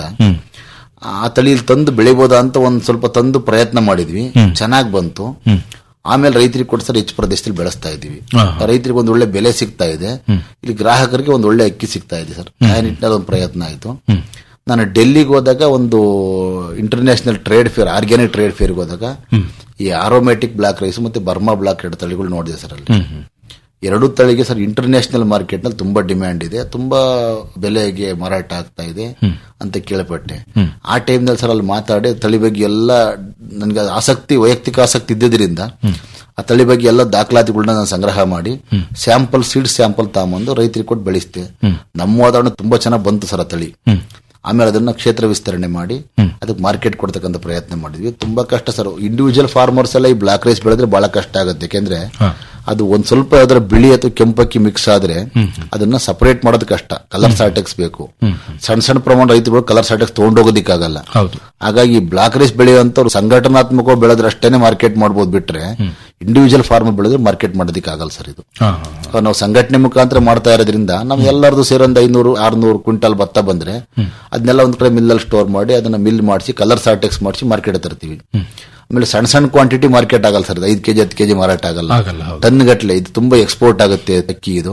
ಆ ತಳಿ ಇಲ್ಲಿ ತಂದು ಬೆಳಿಬೋದಾ ಅಂತ ಒಂದ್ ಸ್ವಲ್ಪ ತಂದು ಪ್ರಯತ್ನ ಮಾಡಿದ್ವಿ ಚೆನ್ನಾಗ್ ಬಂತು ಆಮೇಲೆ ರೈತರಿಗೆ ಕೊಡ್ಸರ್ ಹೆಚ್ಚು ಪ್ರದೇಶದಲ್ಲಿ ಬೆಳೆಸ್ತಾ ಇದೀವಿ ರೈತರಿಗೆ ಒಂದು ಒಳ್ಳೆ ಬೆಲೆ ಸಿಗ್ತಾ ಇದೆ ಇಲ್ಲಿ ಗ್ರಾಹಕರಿಗೆ ಒಂದು ಒಳ್ಳೆ ಅಕ್ಕಿ ಸಿಗ್ತಾ ಇದೆ ಸರ್ ಆ ನಿಟ್ಟಿನಲ್ಲಿ ಒಂದು ಪ್ರಯತ್ನ ಆಯ್ತು ನಾನು ಡೆಲ್ಲಿಗೆ ಹೋದಾಗ ಒಂದು international trade fair organic trade ಫೇರ್ಗೆ ಹೋದಾಗ ಈ ಆರೋಮ್ಯಾಟಿಕ್ ಬ್ಲಾಕ್ ರೈಸ್ ಮತ್ತೆ ಬರ್ಮಾ ಬ್ಲಾಕ್ ಎರಡು ತಳಿಗಳು ನೋಡಿದೆ ಸರ್ ಅಲ್ಲಿ ಎರಡು ತಳಿಗೆ ಸರ್ ಇಂಟರ್ನ್ಯಾಷನಲ್ ಮಾರ್ಕೆಟ್ ನಲ್ಲಿ ತುಂಬಾ ಡಿಮ್ಯಾಂಡ್ ಇದೆ ತುಂಬಾ ಬೆಲೆಗೆ ಮಾರಾಟ ಆಗ್ತಾ ಇದೆ ಅಂತ ಕೇಳ್ಪಟ್ಟೆ ಆ ಟೈಮ್ ನಲ್ಲಿ ಸರ್ ಅಲ್ಲಿ ಮಾತಾಡಿ ತಳಿ ಬಗ್ಗೆ ಎಲ್ಲ ನನಗೆ ಆಸಕ್ತಿ ವೈಯಕ್ತಿಕ ಆಸಕ್ತಿ ಇದ್ದಿದ್ರಿಂದ ಆ ತಳಿ ಬಗ್ಗೆ ಎಲ್ಲ ದಾಖಲಾತಿಗಳನ್ನ ನಾನು ಸಂಗ್ರಹ ಮಾಡಿ ಸ್ಯಾಂಪಲ್ ಸೀಡ್ ಸ್ಯಾಂಪಲ್ ತಗೊಂಬಂದು ರೈತರಿಗೆ ಕೊಟ್ಟು ಬೆಳೆಸ್ತೆ ನಮ್ಮ ವಾತಾವರಣ ತುಂಬಾ ಚೆನ್ನಾಗಿ ಬಂತು ಸರ್ ಆ ತಳಿ ಆಮೇಲೆ ಅದನ್ನ ಕ್ಷೇತ್ರ ವಿಸ್ತರಣೆ ಮಾಡಿ ಅದಕ್ಕೆ ಮಾರ್ಕೆಟ್ ಕೊಡ್ತಕ್ಕಂಥ ಪ್ರಯತ್ನ ಮಾಡಿದ್ವಿ ತುಂಬಾ ಕಷ್ಟ ಸರ್ ಇಂಡಿವಿಜುವಲ್ ಫಾರ್ಮರ್ಸ್ ಎಲ್ಲ ಈ ಬ್ಲಾಕ್ ರೈಸ್ ಬೆಳೆದ್ರೆ ಬಹಳ ಕಷ್ಟ ಆಗುತ್ತೆ ಯಾಕೆಂದ್ರೆ ಅದು ಒಂದ್ ಸ್ವಲ್ಪ ಅದರ ಬಿಳಿ ಅಥವಾ ಕೆಂಪಕ್ಕಿ ಮಿಕ್ಸ್ ಆದ್ರೆ ಅದನ್ನ ಸಪರೇಟ್ ಮಾಡೋದು ಕಷ್ಟ ಕಲರ್ ಸಾರ್ಟೆಕ್ಸ್ ಬೇಕು ಸಣ್ಣ ಸಣ್ಣ ಪ್ರಮಾಣ ರೈತರುಗಳು ಕಲರ್ ಸಾರ್ಟೆಕ್ಸ್ ತಗೊಂಡೋಗೋದಿಕ್ಕಾಗಲ್ಲ ಹೌದು ಹಾಗಾಗಿ ಬ್ಲಾಕ್ ರೈಸ್ ಬೆಳೆಯುವಂತವ್ರು ಸಂಘಟನಾತ್ಮಕ ಬೆಳೆದ್ರೆ ಅಷ್ಟೇನೆ ಮಾರ್ಕೆಟ್ ಮಾಡ್ಬೋದು ಬಿಟ್ರೆ ಇಂಡಿವಿಜುವಲ್ ಫಾರ್ಮರ್ ಬೆಳೆದ್ರೆ ಮಾರ್ಕೆಟ್ ಮಾಡೋದಿಕ್ಕೆ ಆಗಲ್ಲ ಸರ್ ಇದು ಹಾ, ಸೊ ನಾವು ಸಂಘಟನೆ ಮುಖಾಂತರ ಮಾಡ್ತಾ ಇರೋದ್ರಿಂದ ನಮ್ ಎಲ್ಲರದು ಸೇರಿ ಒಂದು ಐನೂರು ಆರ್ನೂರು ಕ್ವಿಂಟಲ್ ಭತ್ತ ಬಂದ್ರೆ ಅದನ್ನೆಲ್ಲ ಒಂದ್ ಕಡೆ ಮಿಲ್ಲಲ್ಲಿ ಸ್ಟೋರ್ ಮಾಡಿ ಅದನ್ನ ಮಿಲ್ ಮಾಡಿಸಿ ಕಲರ್ ಸಾರ್ಟೆಕ್ಸ್ ಮಾಡಿಸಿ ಮಾರ್ಕೆಟ್ ತರ್ತೀವಿ ಆಮೇಲೆ ಸಣ್ಣ ಸಣ್ಣ ಕ್ವಾಂಟಿಟಿ ಮಾರ್ಕೆಟ್ ಆಗಲ್ಲ ಸರ್ ಐದು ಕೆಜಿ ಹತ್ತು ಕೆಜಿ ಮಾರಾಟ ಆಗಲ್ಲ ಆಗಲ್ಲ, ಹೌದು. ಟನ್ ಗಟ್ಲೆ ಇದು ತುಂಬಾ ಎಕ್ಸ್ಪೋರ್ಟ್ ಆಗುತ್ತೆ ಅಕ್ಕಿ ಇದು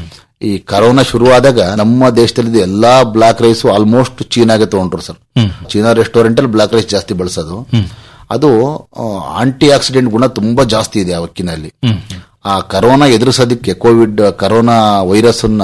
ಈ ಕರೋನಾ ಶುರುವಾದಾಗ ನಮ್ಮ ದೇಶದಲ್ಲಿ ಎಲ್ಲಾ ಬ್ಲಾಕ್ ರೈಸ್ ಆಲ್ಮೋಸ್ಟ್ ಚೀನಾಗೆ ತಗೊಂಡ್ರು ಸರ್ ಚೀನಾ ರೆಸ್ಟೋರೆಂಟ್ ಅಲ್ಲಿ ಬ್ಲಾಕ್ ರೈಸ್ ಜಾಸ್ತಿ ಬಳಸೋದು ಅದು ಆಂಟಿ ಆಕ್ಸಿಡೆಂಟ್ ಗುಣ ತುಂಬಾ ಜಾಸ್ತಿ ಇದೆ ಆ ಅಕ್ಕಿನಲ್ಲಿ ಆ ಕರೋನಾ ಎದುರಿಸೋದಕ್ಕೆ ಕೋವಿಡ್ ಕರೋನಾ ವೈರಸ್ ಅನ್ನ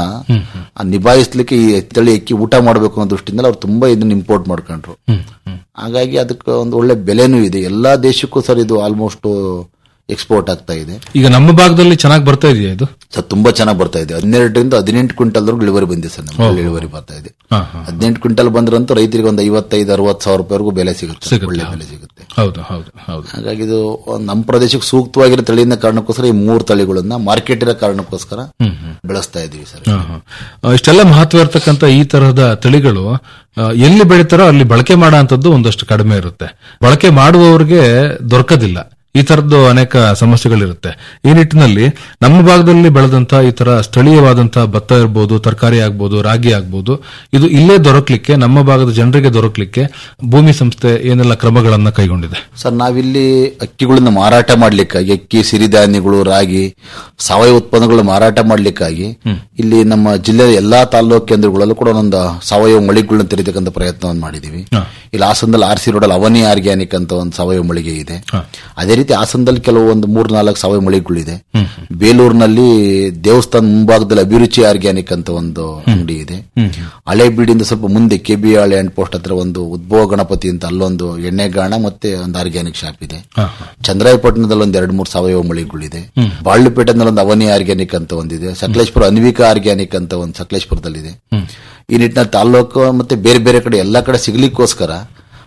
ಆ ನಿಭಾಯಿಸ್ಲಿಕ್ಕೆ ಈ ತಳಿ ಅಕ್ಕಿ ಊಟ ಮಾಡಬೇಕು ಅನ್ನೋ ದೃಷ್ಟಿಯಿಂದ ಅವ್ರು ತುಂಬಾ ಇದನ್ನ ಇಂಪೋರ್ಟ್ ಮಾಡ್ಕೊಂಡ್ರು ಹಾಗಾಗಿ ಅದಕ್ಕೆ ಒಂದು ಒಳ್ಳೆ ಬೆಲೆನೂ ಇದೆ ಎಲ್ಲಾ ದೇಶಕ್ಕೂ ಸರ್ ಇದು ಆಲ್ಮೋಸ್ಟ್ ಎಕ್ಸ್ಪೋರ್ಟ್ ಆಗ್ತಾ ಇದೆ ಈಗ ನಮ್ಮ ಭಾಗದಲ್ಲಿ ಚೆನ್ನಾಗಿ ಬರ್ತಾ ಇದೆಯಾ ಇದು ಸರ್ ತುಂಬಾ ಚೆನ್ನಾಗಿ ಬರ್ತಾ ಇದೆ ಹನ್ನೆರಡರಿಂದ ಹದಿನೆಂಟು ಕ್ವಿಂಟಲ್ ಇಳುವರಿ ಬಂದಿದೆ ಸರ್ ನಮ್ಗೆ ಇಳುವರಿ ಬರ್ತಾ ಇದೆ ಹಾ, ಹಾ. ಹದಿನೆಂಟು ಕ್ವಿಂಟಲ್ ಬಂದ್ರಂತೂ ರೈತರಿಗೆ ಒಂದು ಐವತ್ತೈದು ಅರವತ್ತು ಸಾವಿರ ರೂಪಾಯಿವರೆಗೂ ಬೆಲೆ ಸಿಗುತ್ತೆ ಸಿಗುತ್ತೆ, ಒಳ್ಳೆ ಹೌದು. ಬೆಲೆ ಸಿಗುತ್ತೆ ಹೌದು ಹೌದು ಹೌದು ಹಾಗಾಗಿ ಇದು ನಮ್ಮ ಪ್ರದೇಶಕ್ಕೆ ಸೂಕ್ತವಾಗಿರೋ ತಳಿಯಿಂದ ಕಾರಣಕ್ಕೋಸ್ಕರ ಈ ಮೂರು ತಳಿಗಳನ್ನ ಮಾರ್ಕೆಟ್ ಇರೋ ಕಾರಣಕ್ಕೋಸ್ಕರ ಬೆಳೆಸ್ತಾ ಇದೀವಿ ಸರ್ ಹಾ, ಹಾ. ಆ, ಇಷ್ಟೆಲ್ಲ ಮಹತ್ವ ಇರತಕ್ಕಂತ ಈ ತರಹದ ತಳಿಗಳು ಆ, ಎಲ್ಲಿ ಬೆಳಿತಾರೋ ಅಲ್ಲಿ ಬಳಕೆ ಮಾಡೋ ಅಂತದ್ದು ಒಂದಷ್ಟು ಕಡಿಮೆ ಇರುತ್ತೆ ಬಳಕೆ ಮಾಡುವವರಿಗೆ ದೊರಕದಿಲ್ಲ ಈ ತರದ್ದು ಅನೇಕ ಸಮಸ್ಯೆಗಳಿರುತ್ತೆ ಈ ನಿಟ್ಟಿನಲ್ಲಿ ನಮ್ಮ ಭಾಗದಲ್ಲಿ ಬೆಳೆದಂತ ಈ ತರ ಸ್ಥಳೀಯವಾದಂತಹ ಭತ್ತ ಇರ್ಬೋದು ತರಕಾರಿ ಆಗ್ಬೋದು ರಾಗಿ ಆಗ್ಬೋದು ಇದು ಇಲ್ಲೇ ದೊರಕಲಿಕ್ಕೆ ನಮ್ಮ ಭಾಗದ ಜನರಿಗೆ ದೊರಕಲಿಕ್ಕೆ ಭೂಮಿ ಸಂಸ್ಥೆ ಏನೆಲ್ಲ ಕ್ರಮಗಳನ್ನ ಕೈಗೊಂಡಿದೆ ಸರ್ ನಾವಿಲ್ಲಿ ಅಕ್ಕಿಗಳನ್ನ ಮಾರಾಟ ಮಾಡ್ಲಿಕ್ಕಾಗಿ ಅಕ್ಕಿ ಸಿರಿಧಾನ್ಯಗಳು ರಾಗಿ ಸಾವಯವ ಉತ್ಪನ್ನಗಳು ಮಾರಾಟ ಮಾಡ್ಲಿಕ್ಕಾಗಿ ಇಲ್ಲಿ ನಮ್ಮ ಜಿಲ್ಲೆಯ ಎಲ್ಲಾ ತಾಲೂಕು ಕೇಂದ್ರಗಳಲ್ಲೂ ಕೂಡ ಒಂದೊಂದು ಸಾವಯವ ಮಳಿಗೆಗಳನ್ನ ತೆರೀತಕ್ಕಂಥ ಪ್ರಯತ್ನವನ್ನು ಮಾಡಿದೀವಿ ಇಲ್ಲಿ ಹಾಸನದಲ್ಲಿ ಆರ್ ಸಿ ರೋಡಲ್ಲಿ ಅವನಿ ಆರ್ಗ್ಯಾನಿಕ್ ಅಂತ ಒಂದು ಸಾವಯವ ಮಳಿಗೆ ಇದೆ ಅದೇ ರೀತಿ ಹಾಸನದಲ್ಲಿ ಕೆಲವು ಒಂದು ಮೂರ್ ನಾಲ್ಕು ಸಾವಯವ ಮಳಿಗೆಗಳಿದೆ ಬೇಲೂರಿನಲ್ಲಿ ದೇವಸ್ಥಾನ ಮುಂಭಾಗದಲ್ಲಿ ಅಭಿರುಚಿ ಆರ್ಗ್ಯಾನಿಕ್ ಅಂತ ಒಂದು ಅಂಗಡಿ ಇದೆ ಹಳೆ ಬೀಡಿಂದ ಸ್ವಲ್ಪ ಮುಂದೆ ಕೆಬಿಆಳೆ ಅಂಡ್ ಪೋಸ್ಟ್ ಹತ್ರ ಒಂದು ಉದ್ಭವ ಗಣಪತಿ ಅಂತ ಅಲ್ಲೊಂದು ಎಣ್ಣೆಗಾಣ ಮತ್ತೆ ಒಂದು ಆರ್ಗ್ಯಾನಿಕ್ ಶಾಪ್ ಇದೆ ಚಂದ್ರಾಯಪಟ್ಟಣದಲ್ಲಿ ಒಂದು ಎರಡು ಮೂರು ಸಾವಯವ ಮಳಿಗೆಗಳಿದೆ ಬಾಳ್ಳುಪೇಟೆನಲ್ಲಿ ಒಂದು ಅವನಿ ಆರ್ಗ್ಯಾನಿಕ್ ಅಂತ ಒಂದಿದೆ ಸಕಲೇಶ್ಪುರ ಅನ್ವಿಕಾ ಆರ್ಗ್ಯಾನಿಕ್ ಅಂತ ಒಂದು ಸಕಲೇಶ್ಪುರದಲ್ಲಿದೆ ಈ ನಿಟ್ಟಿನಲ್ಲಿ ತಾಲ್ಲೂಕು ಮತ್ತೆ ಬೇರೆ ಬೇರೆ ಕಡೆ ಎಲ್ಲಾ ಕಡೆ ಸಿಗ್ಲಿಕ್ಕೋಸ್ಕರ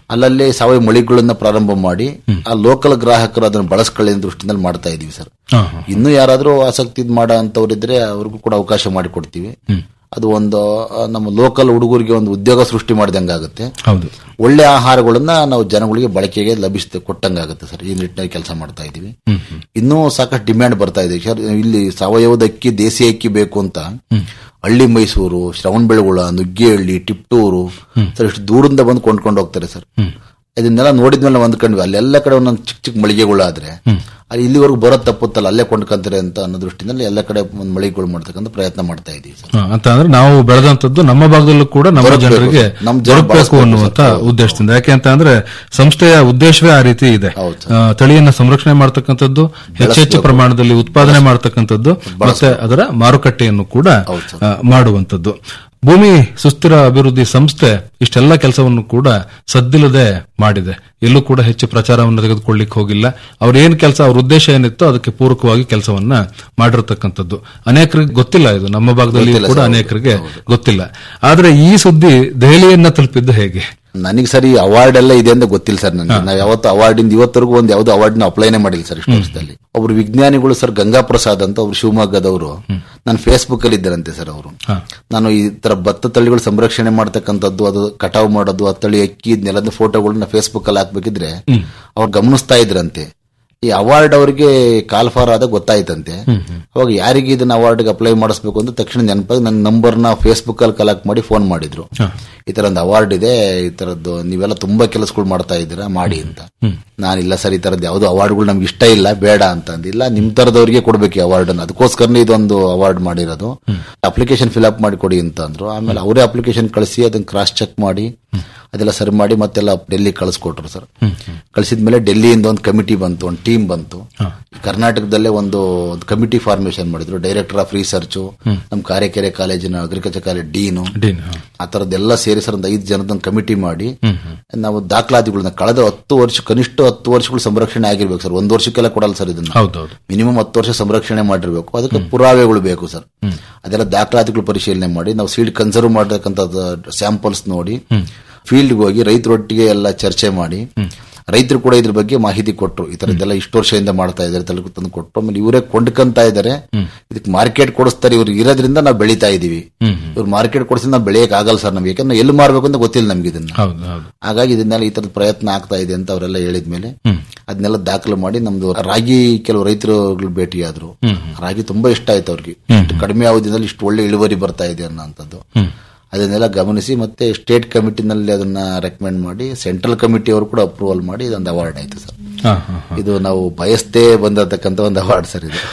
ಅಲ್ಲಲ್ಲೇ ಸಾವಯವ ಮಳಿಗಳನ್ನ ಪ್ರಾರಂಭ ಮಾಡಿ ಆ ಲೋಕಲ್ ಗ್ರಾಹಕರು ಅದನ್ನು ಬಳಸ್ಕೊಳ್ಳಿ ಅನ್ನೋ ದೃಷ್ಟಿನಲ್ಲಿ ಮಾಡ್ತಾ ಇದೀವಿ ಸರ್ ಹಾ, ಹಾ. ಇನ್ನೂ ಯಾರಾದ್ರೂ ಆಸಕ್ತಿ ಇದ್ ಮಾಡೋ ಅಂತವ್ರಿದ್ರೆ ಅವ್ರಿಗೂ ಕೂಡ ಅವಕಾಶ ಮಾಡಿಕೊಡ್ತೀವಿ ಅದು ಒಂದು ಆ, ನಮ್ಮ ಲೋಕಲ್ ಹುಡುಗರಿಗೆ ಒಂದು ಉದ್ಯೋಗ ಸೃಷ್ಟಿ ಮಾಡಿದಂಗೆ ಆಗುತ್ತೆ ಹೌದು ಒಳ್ಳೆ ಆಹಾರಗಳನ್ನ ನಾವು ಜನಗಳಿಗೆ ಬಳಕೆಗೆ ಲಭಿಸ್ತೇ ಕೊಟ್ಟಂಗಾಗುತ್ತೆ ಸರ್ ಈ ನಿಟ್ಟಿನಲ್ಲಿ ಕೆಲಸ ಮಾಡ್ತಾ ಇದೀವಿ ಇನ್ನೂ ಸಾಕಷ್ಟು ಡಿಮ್ಯಾಂಡ್ ಬರ್ತಾ ಇದೆ ಸರ್ ಇಲ್ಲಿ ಸಾವಯವದ ಅಕ್ಕಿ ದೇಸಿ ಅಕ್ಕಿ ಬೇಕು ಅಂತ ಹಳ್ಳಿ ಮೈಸೂರು ಶ್ರವಣಬೆಳಗೊಳ ನುಗ್ಗೇಹಳ್ಳಿ ಟಿಪ್ಟೂರು ಸರ್ ಇಷ್ಟು ದೂರಿಂದ ಬಂದು ಕೊಂಡ್ಕೊಂಡು ಹೋಗ್ತಾರೆ ಸರ್ ಇದನ್ನೆಲ್ಲ ನೋಡಿದ್ಮೇಲೆ ನಾವು ಅಂದ್ಕೊಂಡ್ವಿ ಅಲ್ಲೆಲ್ಲ ಕಡೆ ಒಂದೊಂದು ಚಿಕ್ಕ ಚಿಕ್ಕ ಮಳಿಗೆಗಳಾದ್ರೆ ಅಲ್ಲಿ ಇಲ್ಲಿವರೆಗೂ ಬರೋದ್ ತಪ್ಪುತ್ತಲ್ಲ ಅಲ್ಲೇ ಕೊಂಡ್ಕೊಂತಾರೆ ಅಂತ ಅನ್ನೋ ದೃಷ್ಟಿನಲ್ಲಿ ಎಲ್ಲ ಕಡೆ ಒಂದು ಮಳಿಗೆಗಳು ಮಾಡ್ತಕ್ಕಂಥ ಪ್ರಯತ್ನ ಮಾಡ್ತಾ ಇದೀವಿ ಸರ್ ಹಾ, ಅಂತ ಅಂದ್ರೆ ನಾವು ಬೆಳೆದಂತದ್ದು ನಮ್ಮ ಭಾಗದಲ್ಲೂ ಕೂಡ ನಮ್ಮ ದೊರಕ್ಬೇಕು. ಜನರಿಗೆ ನಮ್ಮ ಜನ ದೊರಕಬೇಕು ಬಳಸ್ಬೇಕು ಅನ್ನುವಂತ ಸರ್. ಉದ್ದೇಶದಿಂದ ಯಾಕೆ ಅಂತ ಅಂದ್ರೆ ಸಂಸ್ಥೆಯ ಉದ್ದೇಶವೇ ಆ ರೀತಿ ಇದೆ ಆ, ತಳಿಯನ್ನ ಸಂರಕ್ಷಣೆ ಮಾಡ್ತಕ್ಕಂಥದ್ದು ಹೆಚ್ಚೆಚ್ಚು ಪ್ರಮಾಣದಲ್ಲಿ ಉತ್ಪಾದನೆ ಮಾಡ್ತಕ್ಕಂಥದ್ದು ಮತ್ತೆ ಅದರ ಮಾರುಕಟ್ಟೆಯನ್ನು ಕೂಡ ಆ, ಮಾಡುವಂತದ್ದು ಭೂಮಿ ಸುಸ್ಥಿರ ಅಭಿವೃದ್ಧಿ ಸಂಸ್ಥೆ ಇಷ್ಟೆಲ್ಲ ಕೆಲಸವನ್ನು ಕೂಡ ಸದ್ದಿಲ್ಲದೆ ಮಾಡಿದೆ ಎಲ್ಲೂ ಕೂಡ ಹೆಚ್ಚು ಪ್ರಚಾರವನ್ನು ತೆಗೆದುಕೊಳ್ಳಿಕ್ಕೆ ಹೋಗಿಲ್ಲ ಅವ್ರ ಏನ್ ಕೆಲಸ ಅವ್ರ ಉದ್ದೇಶ ಏನಿತ್ತು ಅದಕ್ಕೆ ಪೂರಕವಾಗಿ ಕೆಲಸವನ್ನ ಮಾಡಿರ್ತಕ್ಕಂಥದ್ದು ಅನೇಕರಿಗೆ ಗೊತ್ತಿಲ್ಲ ಇದು ನಮ್ಮ ಭಾಗದಲ್ಲಿ ಗೊತ್ತಿಲ್ಲ ಕೂಡ ಸರ್, ಹೌದು. ಅನೇಕರಿಗೆ ಗೊತ್ತಿಲ್ಲ ಆದ್ರೆ ಈ ಸುದ್ದಿ ದೆಹಲಿಯನ್ನ ತಲುಪಿದ್ದು ಹೇಗೆ ನನಗೆ ಸರಿ ಅವಾರ್ಡ್ ಎಲ್ಲ ಇದೆ ಅಂತ ಗೊತ್ತಿಲ್ಲ ಸರ್ ನನಗೆ ನಾವು ಯಾವತ್ತು ಅವಾರ್ಡ್ ಇಂದ ಇವತ್ತರೆಗೂ ಒಂದು ಯಾವ್ದು ಅವಾರ್ಡ್ ಅಪ್ಲೈನೇ ಮಾಡಿಲ್ಲ ಸರ್ ಇಷ್ಟು ವರ್ಷದಲ್ಲಿ ಒಬ್ರು ವಿಜ್ಞಾನಿಗಳು ಸರ್ ಗಂಗಾ ಪ್ರಸಾದ್ ಅಂತ ಅವ್ರು ಶಿವಮೊಗ್ಗದವರು ನಾನು ಫೇಸ್ಬುಕ್ ಅಲ್ಲಿ ಇದ್ದಾರಂತೆ ಸರ್ ಅವರು ನಾನು ಈ ತರ ಭತ್ತ ತಳಿಗಳು ಸಂರಕ್ಷಣೆ ಮಾಡ್ತಕ್ಕಂಥದ್ದು ಅದು ಕಟಾವು ಮಾಡೋದು ಆ ತಳಿ ಅಕ್ಕಿ ಇದನ್ನೆಲ್ಲ ಫೋಟೋಗಳನ್ನ ಫೇಸ್ಬುಕ್ ಅಲ್ಲಿ ಹಾಕ್ಬೇಕಿದ್ರೆ ಅವ್ರು ಗಮನಿಸ್ತಾ ಇದ್ರಂತೆ ಈ ಅವಾರ್ಡ್ ಅವರಿಗೆ ಕಾಲ್ಫಾರ್ ಆದ ಗೊತ್ತಾಯ್ತಂತೆ ಅವಾಗ ಯಾರಿಗೆ ಇದನ್ನ ಅವಾರ್ಡ್ ಅಪ್ಲೈ ಮಾಡಿಸ್ಬೇಕು ಅಂತ ತಕ್ಷಣ ನೆನಪಾಗಿ ನನ್ನ ನಂಬರ್ನ ಫೇಸ್ಬುಕ್ ಅಲ್ಲಿ ಕಲೆಕ್ಟ್ ಮಾಡಿ ಫೋನ್ ಮಾಡಿದ್ರು ಈ ತರ ಒಂದು ಅವಾರ್ಡ್ ಇದೆ ಈ ತರದ್ದು ನೀವೆಲ್ಲ ತುಂಬಾ ಕೆಲಸಗಳು ಮಾಡ್ತಾ ಇದ್ದೀರಾ ಮಾಡಿ ಅಂತ ನಾನಿಲ್ಲ ಸರ್ ಈ ತರದ್ದು ಯಾವ್ದು ಅವಾರ್ಡ್ಗಳು ನಮ್ಗೆ ಇಷ್ಟ ಇಲ್ಲ ಬೇಡ ಅಂತ ಅಂದಿಲ್ಲ ನಿಮ್ ತರದವ್ರಿಗೆ ಕೊಡ್ಬೇಕು ಅವಾರ್ಡ್ ಅನ್ನು ಅದಕ್ಕೋಸ್ಕರನೇ ಇದೊಂದು ಅವಾರ್ಡ್ ಮಾಡಿರೋದು ಅಪ್ಲಿಕೇಶನ್ ಫಿಲ್ ಅಪ್ ಮಾಡಿ ಕೊಡಿ ಅಂತ ಅಂದ್ರು ಆಮೇಲೆ ಅವರೇ ಅಪ್ಲಿಕೇಶನ್ ಕಳಿಸಿ ಅದನ್ನ ಕ್ರಾಸ್ ಚೆಕ್ ಮಾಡಿ ಅದೆಲ್ಲ ಸರಿ ಮಾಡಿ ಮತ್ತೆಲ್ಲ ಡೆಲ್ಲಿ ಕಳಿಸ್ಕೊಟ್ರು ಸರ್ ಕಳಿಸಿದ್ಮೇಲೆ ಡೆಲ್ಲಿಯಿಂದ ಒಂದು ಕಮಿಟಿ ಬಂತು ಒಂದು ಟೀಮ್ ಬಂತು ಕರ್ನಾಟಕದಲ್ಲೇ ಒಂದು ಕಮಿಟಿ ಫಾರ್ಮೇಶನ್ ಮಾಡಿದ್ರು ಡೈರೆಕ್ಟರ್ ಆಫ್ ರಿಸರ್ಚ್ ನಮ್ಮ ಕಾರೆಕೆರೆ ಕಾಲೇಜಿನ ಅಗ್ರಿಕಲ್ಚರ್ ಕಾಲೇಜ್ ಡೀನು ಡೀನ್ ಹಾ. ಆ ತರದ್ದೆಲ್ಲ ಸೇರಿ ಸರ್ ಒಂದು ಐದು ಜನದ ಕಮಿಟಿ ಮಾಡಿ ನಾವು ದಾಖಲಾತಿಗಳನ್ನ ಕಳೆದ ಹತ್ತು ವರ್ಷ ಕನಿಷ್ಠ ಹತ್ತು ವರ್ಷಗಳು ಸಂರಕ್ಷಣೆ ಆಗಿರ್ಬೇಕು ಸರ್ ಒಂದು ವರ್ಷಕ್ಕೆಲ್ಲ ಕೊಡಲ್ಲ ಸರ್ ಇದನ್ನ ಹೌದೌದು ಮಿನಿಮಮ್ ಹತ್ತು ವರ್ಷ ಸಂರಕ್ಷಣೆ ಮಾಡಿರ್ಬೇಕು ಅದಕ್ಕೆ ಪುರಾವೆಗಳು ಬೇಕು ಸರ್ ಅದೆಲ್ಲ ದಾಖಲಾತಿಗಳು ಪರಿಶೀಲನೆ ಮಾಡಿ ನಾವು ಸೀಡ್ ಕನ್ಸರ್ವ್ ಮಾಡತಕ್ಕಂಥ ಸ್ಯಾಂಪಲ್ಸ್ ನೋಡಿ ಫೀಲ್ಡ್ಗೆ ಹೋಗಿ ರೈತರೊಟ್ಟಿಗೆ ಎಲ್ಲ ಚರ್ಚೆ ಮಾಡಿ ರೈತರು ಕೂಡ ಇದ್ರ ಬಗ್ಗೆ ಮಾಹಿತಿ ಕೊಟ್ಟರು ಈ ತರದ್ದೆಲ್ಲ ಇಷ್ಟು ವರ್ಷದಿಂದ ಮಾಡ್ತಾ ಇದ್ದಾರೆ ತಲೆಗೆ ತಂದು ಕೊಟ್ಟರು ಆಮೇಲೆ ಇವರೇ ಕೊಂಡ್ಕೊಂತ ಇದ್ದಾರೆ ಇದಕ್ಕೆ ಮಾರ್ಕೆಟ್ ಕೊಡಿಸ್ತಾರೆ ಇವ್ರು ಇರೋದ್ರಿಂದ ನಾವು ಬೆಳೀತಾ ಇದೀವಿ ಇವ್ರು ಮಾರ್ಕೆಟ್ ಕೊಡಿಸಿದ್ರೆ ನಾವು ಬೆಳೆಯಕ್ ಆಗಲ್ಲ ಸರ್ ನಮ್ಗೆ ಯಾಕಂದ್ರೆ ಎಲ್ಲಿ ಮಾರ್ಬೇಕು ಅಂತ ಗೊತ್ತಿಲ್ಲ ನಮ್ಗೆ ಇದನ್ನ ಹೌದು ಹೌದು ಹಾಗಾಗಿ ಇದನ್ನೆಲ್ಲ ಈ ತರದ ಪ್ರಯತ್ನ ಆಗ್ತಾ ಇದೆ ಅಂತ ಅವರೆಲ್ಲ ಹೇಳಿದ್ಮೇಲೆ ಅದನ್ನೆಲ್ಲ ದಾಖಲು ಮಾಡಿ ನಮ್ದು ರಾಗಿ ಕೆಲವು ರೈತರುಗಳು ಭೇಟಿಯಾದ್ರು ರಾಗಿ ತುಂಬಾ ಇಷ್ಟ ಆಯ್ತು ಅವ್ರಿಗೆ ಇಷ್ಟು ಕಡಿಮೆ ಅವಧಿಯಲ್ಲಿ ಇಷ್ಟು ಒಳ್ಳೆ ಇಳುವರಿ ಬರ್ತಾ ಇದೆ ಅನ್ನೋಂಥದ್ದು ಅದನ್ನೆಲ್ಲ ಗಮನಿಸಿ ಮತ್ತೆ ಸ್ಟೇಟ್ ಕಮಿಟಿನಲ್ಲಿ ಅದನ್ನ ರೆಕಮೆಂಡ್ ಮಾಡಿ ಸೆಂಟ್ರಲ್ ಕಮಿಟಿ ಅವರು ಕೂಡ ಅಪ್ರೂವಲ್ ಮಾಡಿ ಇದೊಂದು ಅವಾರ್ಡ್ ಆಯ್ತು ಸರ್ ಹಾ, ಹಾ, ಹಾ. ಇದು ನಾವು ಬಯಸ್ತೇ ಬಂದಿರತಕ್ಕಂತ ಒಂದು ಅವಾರ್ಡ್ ಸರ್ ಇದು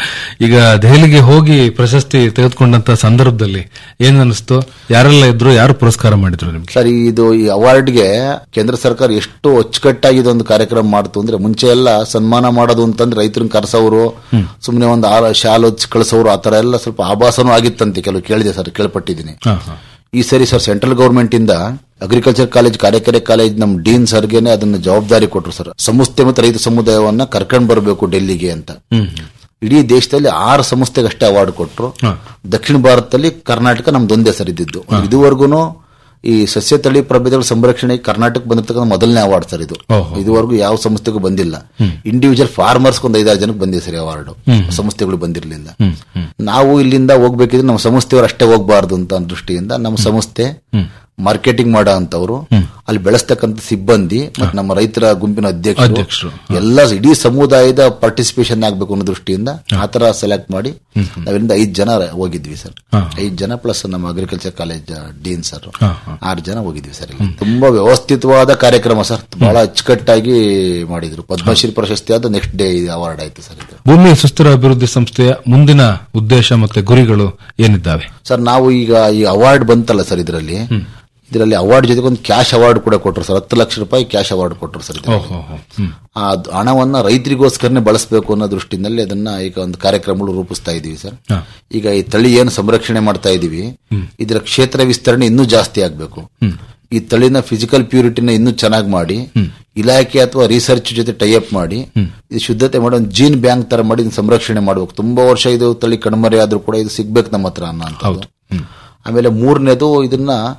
ಈಗ ದೆಹಲಿಗೆ ಹೋಗಿ ಪ್ರಶಸ್ತಿ ತೆಗೆದುಕೊಂಡಂತ ಸಂದರ್ಭದಲ್ಲಿ ಏನ್ ಅನಿಸ್ತು ಯಾರೆಲ್ಲ ಇದ್ರು ಯಾರು ಪುರಸ್ಕಾರ ಮಾಡಿದ್ರು ನಿಮ್ಗೆ ಸರ್ ಇದು ಈ ಅವಾರ್ಡ್ಗೆ ಕೇಂದ್ರ ಸರ್ಕಾರ ಎಷ್ಟು ಅಚ್ಚುಕಟ್ಟಾಗಿ ಇದೊಂದು ಕಾರ್ಯಕ್ರಮ ಮಾಡ್ತು ಅಂದ್ರೆ ಮುಂಚೆ ಎಲ್ಲ ಸನ್ಮಾನ ಮಾಡೋದು ಅಂತಂದ್ರೆ ರೈತರನ್ನ ಕರ್ಸೋರು ಸುಮ್ಮನೆ ಒಂದು ಆ- ಶಾಲ್ ಹಚ್ಚಿ ಕಳಿಸೋರು ಆ ತರ ಎಲ್ಲ ಸ್ವಲ್ಪ ಆಭಾಸನೂ ಆಗಿತ್ತಂತೆ ಕೆಲವು ಕೇಳಿದೆ ಸರ್ ಕೇಳ್ಪಟ್ಟಿದ್ದೀನಿ ಹಾ, ಹಾ. ಈ ಸರಿ ಸರ್ ಸೆಂಟ್ರಲ್ ಗವರ್ಮೆಂಟ್ ಇಂದ ಅಗ್ರಿಕಲ್ಚರ್ ಕಾಲೇಜ್ ಕಾರ್ಯಕರೆ ಕಾಲೇಜ್ ನಮ್ ಡೀನ್ ಸರ್ಗೆನೆ ಅದನ್ನ ಜವಾಬ್ದಾರಿ ಕೊಟ್ರು ಸರ್ ಸಂಸ್ಥೆ ಮತ್ತು ರೈತ ಸಮುದಾಯವನ್ನ ಕರ್ಕೊಂಡ್ ಬರಬೇಕು ಡೆಲ್ಲಿಗೆ ಅಂತ ಇಡೀ ದೇಶದಲ್ಲಿ ಆರು ಸಂಸ್ಥೆಗೆ ಅಷ್ಟೇ ಅವಾರ್ಡ್ ಕೊಟ್ರು ದಕ್ಷಿಣ ಭಾರತದಲ್ಲಿ ಕರ್ನಾಟಕ ನಮ್ದೊಂದೇ ಸರ್ ಇದ್ದಿದ್ದು ಇದುವರೆಗೂ ಈ ಸಸ್ಯ ತಳಿ ಪ್ರಭೇದಗಳ ಸಂರಕ್ಷಣೆ ಕರ್ನಾಟಕ ಬಂದಿರ್ತಕ್ಕಂಥ ಮೊದಲನೇ ಅವಾರ್ಡ್ ಸರ್ ಇದು ಓಹೋ. ಇದುವರೆಗೂ ಯಾವ ಸಂಸ್ಥೆಗೂ ಬಂದಿಲ್ಲ ಇಂಡಿವಿಜುವಲ್ ಫಾರ್ಮರ್ಸ್ ಒಂದು ಐದಾರು ಜನಕ್ಕೆ ಬಂದಿದೆ ಸರ್ ಅವಾರ್ಡ್ ಸಂಸ್ಥೆಗಳು ಬಂದಿರಲಿಲ್ಲ ನಾವು ಇಲ್ಲಿಂದ ಹೋಗ್ಬೇಕಿದ್ರೆ ನಮ್ಮ ಸಂಸ್ಥೆಯವರು ಅಷ್ಟೇ ಹೋಗ್ಬಾರ್ದು ಅಂತ ಅನ್ನೋ ದೃಷ್ಟಿಯಿಂದ ನಮ್ಮ ಸಂಸ್ಥೆ ಮಾರ್ಕೆಟಿಂಗ್ ಮಾಡೋ ಅಂತವ್ರು ಅಲ್ಲಿ ಬೆಳೆಸ್ತಕ್ಕಂಥ ಸಿಬ್ಬಂದಿ ಮತ್ತು ನಮ್ಮ ರೈತರ ಗುಂಪಿನ ಅಧ್ಯಕ್ಷರು, ಅಧ್ಯಕ್ಷರು ಎಲ್ಲ ಇಡೀ ಸಮುದಾಯದ ಪಾರ್ಟಿಸಿಪೇಷನ್ ಆಗ್ಬೇಕು ಅನ್ನೋ ದೃಷ್ಟಿಯಿಂದ ಆತರ ಸೆಲೆಕ್ಟ್ ಮಾಡಿ ನಾವಿಂದ ಐದ್ ಜನ ಹೋಗಿದ್ವಿ ಸರ್ ಐದ್ ಜನ ಪ್ಲಸ್ ನಮ್ಮ ಅಗ್ರಿಕಲ್ಚರ್ ಕಾಲೇಜ್ ಡೀನ್ ಸರ್ ಆರು ಜನ ಹೋಗಿದ್ವಿ ಸರ್ ಇಲ್ಲಿ. ತುಂಬಾ ವ್ಯವಸ್ಥಿತವಾದ ಕಾರ್ಯಕ್ರಮ ಸರ್ ಬಹಳ ಅಚ್ಚುಕಟ್ಟಾಗಿ ಮಾಡಿದ್ರು ಪದ್ಮಶ್ರೀ ಪ್ರಶಸ್ತಿ ಆದ ನೆಕ್ಸ್ಟ್ ಡೇ ಅವಾರ್ಡ್ ಆಯ್ತು ಸರ್ ಇದು ಭೂಮಿ ಸುಸ್ಥಿರ ಅಭಿವೃದ್ಧಿ ಸಂಸ್ಥೆಯ ಮುಂದಿನ ಉದ್ದೇಶ ಮತ್ತೆ ಗುರಿಗಳು ಏನಿದ್ದಾವೆ ಸರ್ ನಾವು ಈಗ ಈ ಅವಾರ್ಡ್ ಬಂತಲ್ಲ ಸರ್ ಇದರಲ್ಲಿ ಇದರಲ್ಲಿ ಅವಾರ್ಡ್ ಜೊತೆಗೆ ಒಂದು ಕ್ಯಾಶ್ ಅವಾರ್ಡ್ ಕೂಡ ಕೊಟ್ಟರು ಸರ್ ಹತ್ತು ಲಕ್ಷ ರೂಪಾಯಿ ಕ್ಯಾಶ್ ಅವಾರ್ಡ್ ಕೊಟ್ಟರು ಸರ್ ಇದರಲ್ಲಿ. ಓಹೋ ಹೋ. ಹ್ಮ್. ಆ ದ್- ಹಣವನ್ನ ರೈತರಿಗೋಸ್ಕರನೇ ಬಳಸಬೇಕು ಅನ್ನೋ ದೃಷ್ಟಿನಲ್ಲಿ ಅದನ್ನ ಈಗ ಒಂದು ಕಾರ್ಯಕ್ರಮಗಳು ರೂಪಿಸ್ತಾ ಇದೀವಿ ಸರ್ ಹಾ. ಈಗ ಈ ತಳಿ ಏನು ಸಂರಕ್ಷಣೆ ಮಾಡ್ತಾ ಇದೀವಿ ಇದರ ಕ್ಷೇತ್ರ ವಿಸ್ತರಣೆ ಇನ್ನೂ ಜಾಸ್ತಿ ಆಗ್ಬೇಕು ಈ ತಳಿನ ಫಿಸಿಕಲ್ ಪ್ಯೂರಿಟಿನ ಇನ್ನೂ ಚೆನ್ನಾಗಿ ಮಾಡಿ ಇಲಾಖೆ ಅಥವಾ ರಿಸರ್ಚ್ ಜೊತೆ ಟೈಅಪ್ ಮಾಡಿ ಇದು ಶುದ್ಧತೆ ಮಾಡಿ ಒಂದು ಜೀನ್ ಬ್ಯಾಂಕ್ ತರ ಮಾಡಿ ಇದನ್ನ ಸಂರಕ್ಷಣೆ ಮಾಡ್ಬೇಕು ತುಂಬಾ ವರ್ಷ ಇದು ತಳಿ ಕಣ್ಮರೆ ಆದ್ರೂ ಕೂಡ ಇದು ಸಿಗ್ಬೇಕು ನಮ್ಮ ಹತ್ರ ಅನ್ನೋ ಅಂಥದ್ದು. ಆಮೇಲೆ ಮೂರನೇದು ಇದನ್ನ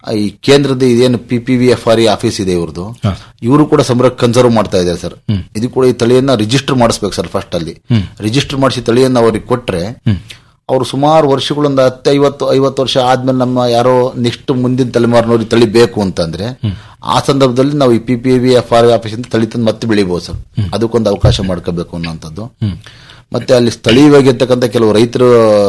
ಆ, ಈ ಕೇಂದ್ರದ ಇದೇನು P P V F R E office ಇದೆ ಇವ್ರದ್ದು ಇವರು ಕೂಡ ಸಂರ ಕನ್ಸರ್ವ್ ಮಾಡ್ತಾ ಇದ್ದಾರೆ ಸರ್ ಇದು ಕೂಡ ಈ ತಳಿಯನ್ನ ರಿಜಿಸ್ಟರ್ ಮಾಡಿಸ್ಬೇಕು ಸರ್ ಫಸ್ಟ್ ಅಲ್ಲಿ ರಿಜಿಸ್ಟರ್ ಮಾಡಿಸಿ ತಳಿಯನ್ನ ಅವ್ರಿಗೆ ಕೊಟ್ರೆ ಅವರು ಸುಮಾರು ವರ್ಷಗಳೊಂದು ಹತ್ತು ಐವತ್ತು ಐವತ್ತು ವರ್ಷ ಆದ್ಮೇಲೆ ನಮ್ಮ ಯಾರೋ ನೆಕ್ಸ್ಟ್ ಮುಂದಿನ ತಲೆಮಾರಿನವ್ರಿಗೆ ತಳಿ ಬೇಕು ಅಂತಂದ್ರೆ ಆ ಸಂದರ್ಭದಲ್ಲಿ ನಾವು ಈ P P V F R office ಇಂದ ತಳಿ ತಂದು ಮತ್ತೆ ಬೆಳಿಬಹುದು ಸರ್ ಅದಕ್ಕೊಂದು ಅವಕಾಶ ಮಾಡ್ಕೋಬೇಕು ಅನ್ನೋಂಥದ್ದು ಮತ್ತೆ ಅಲ್ಲಿ ಸ್ಥಳೀಯವಾಗಿರ್ತಕ್ಕಂಥ ಕೆಲವು ರೈತರ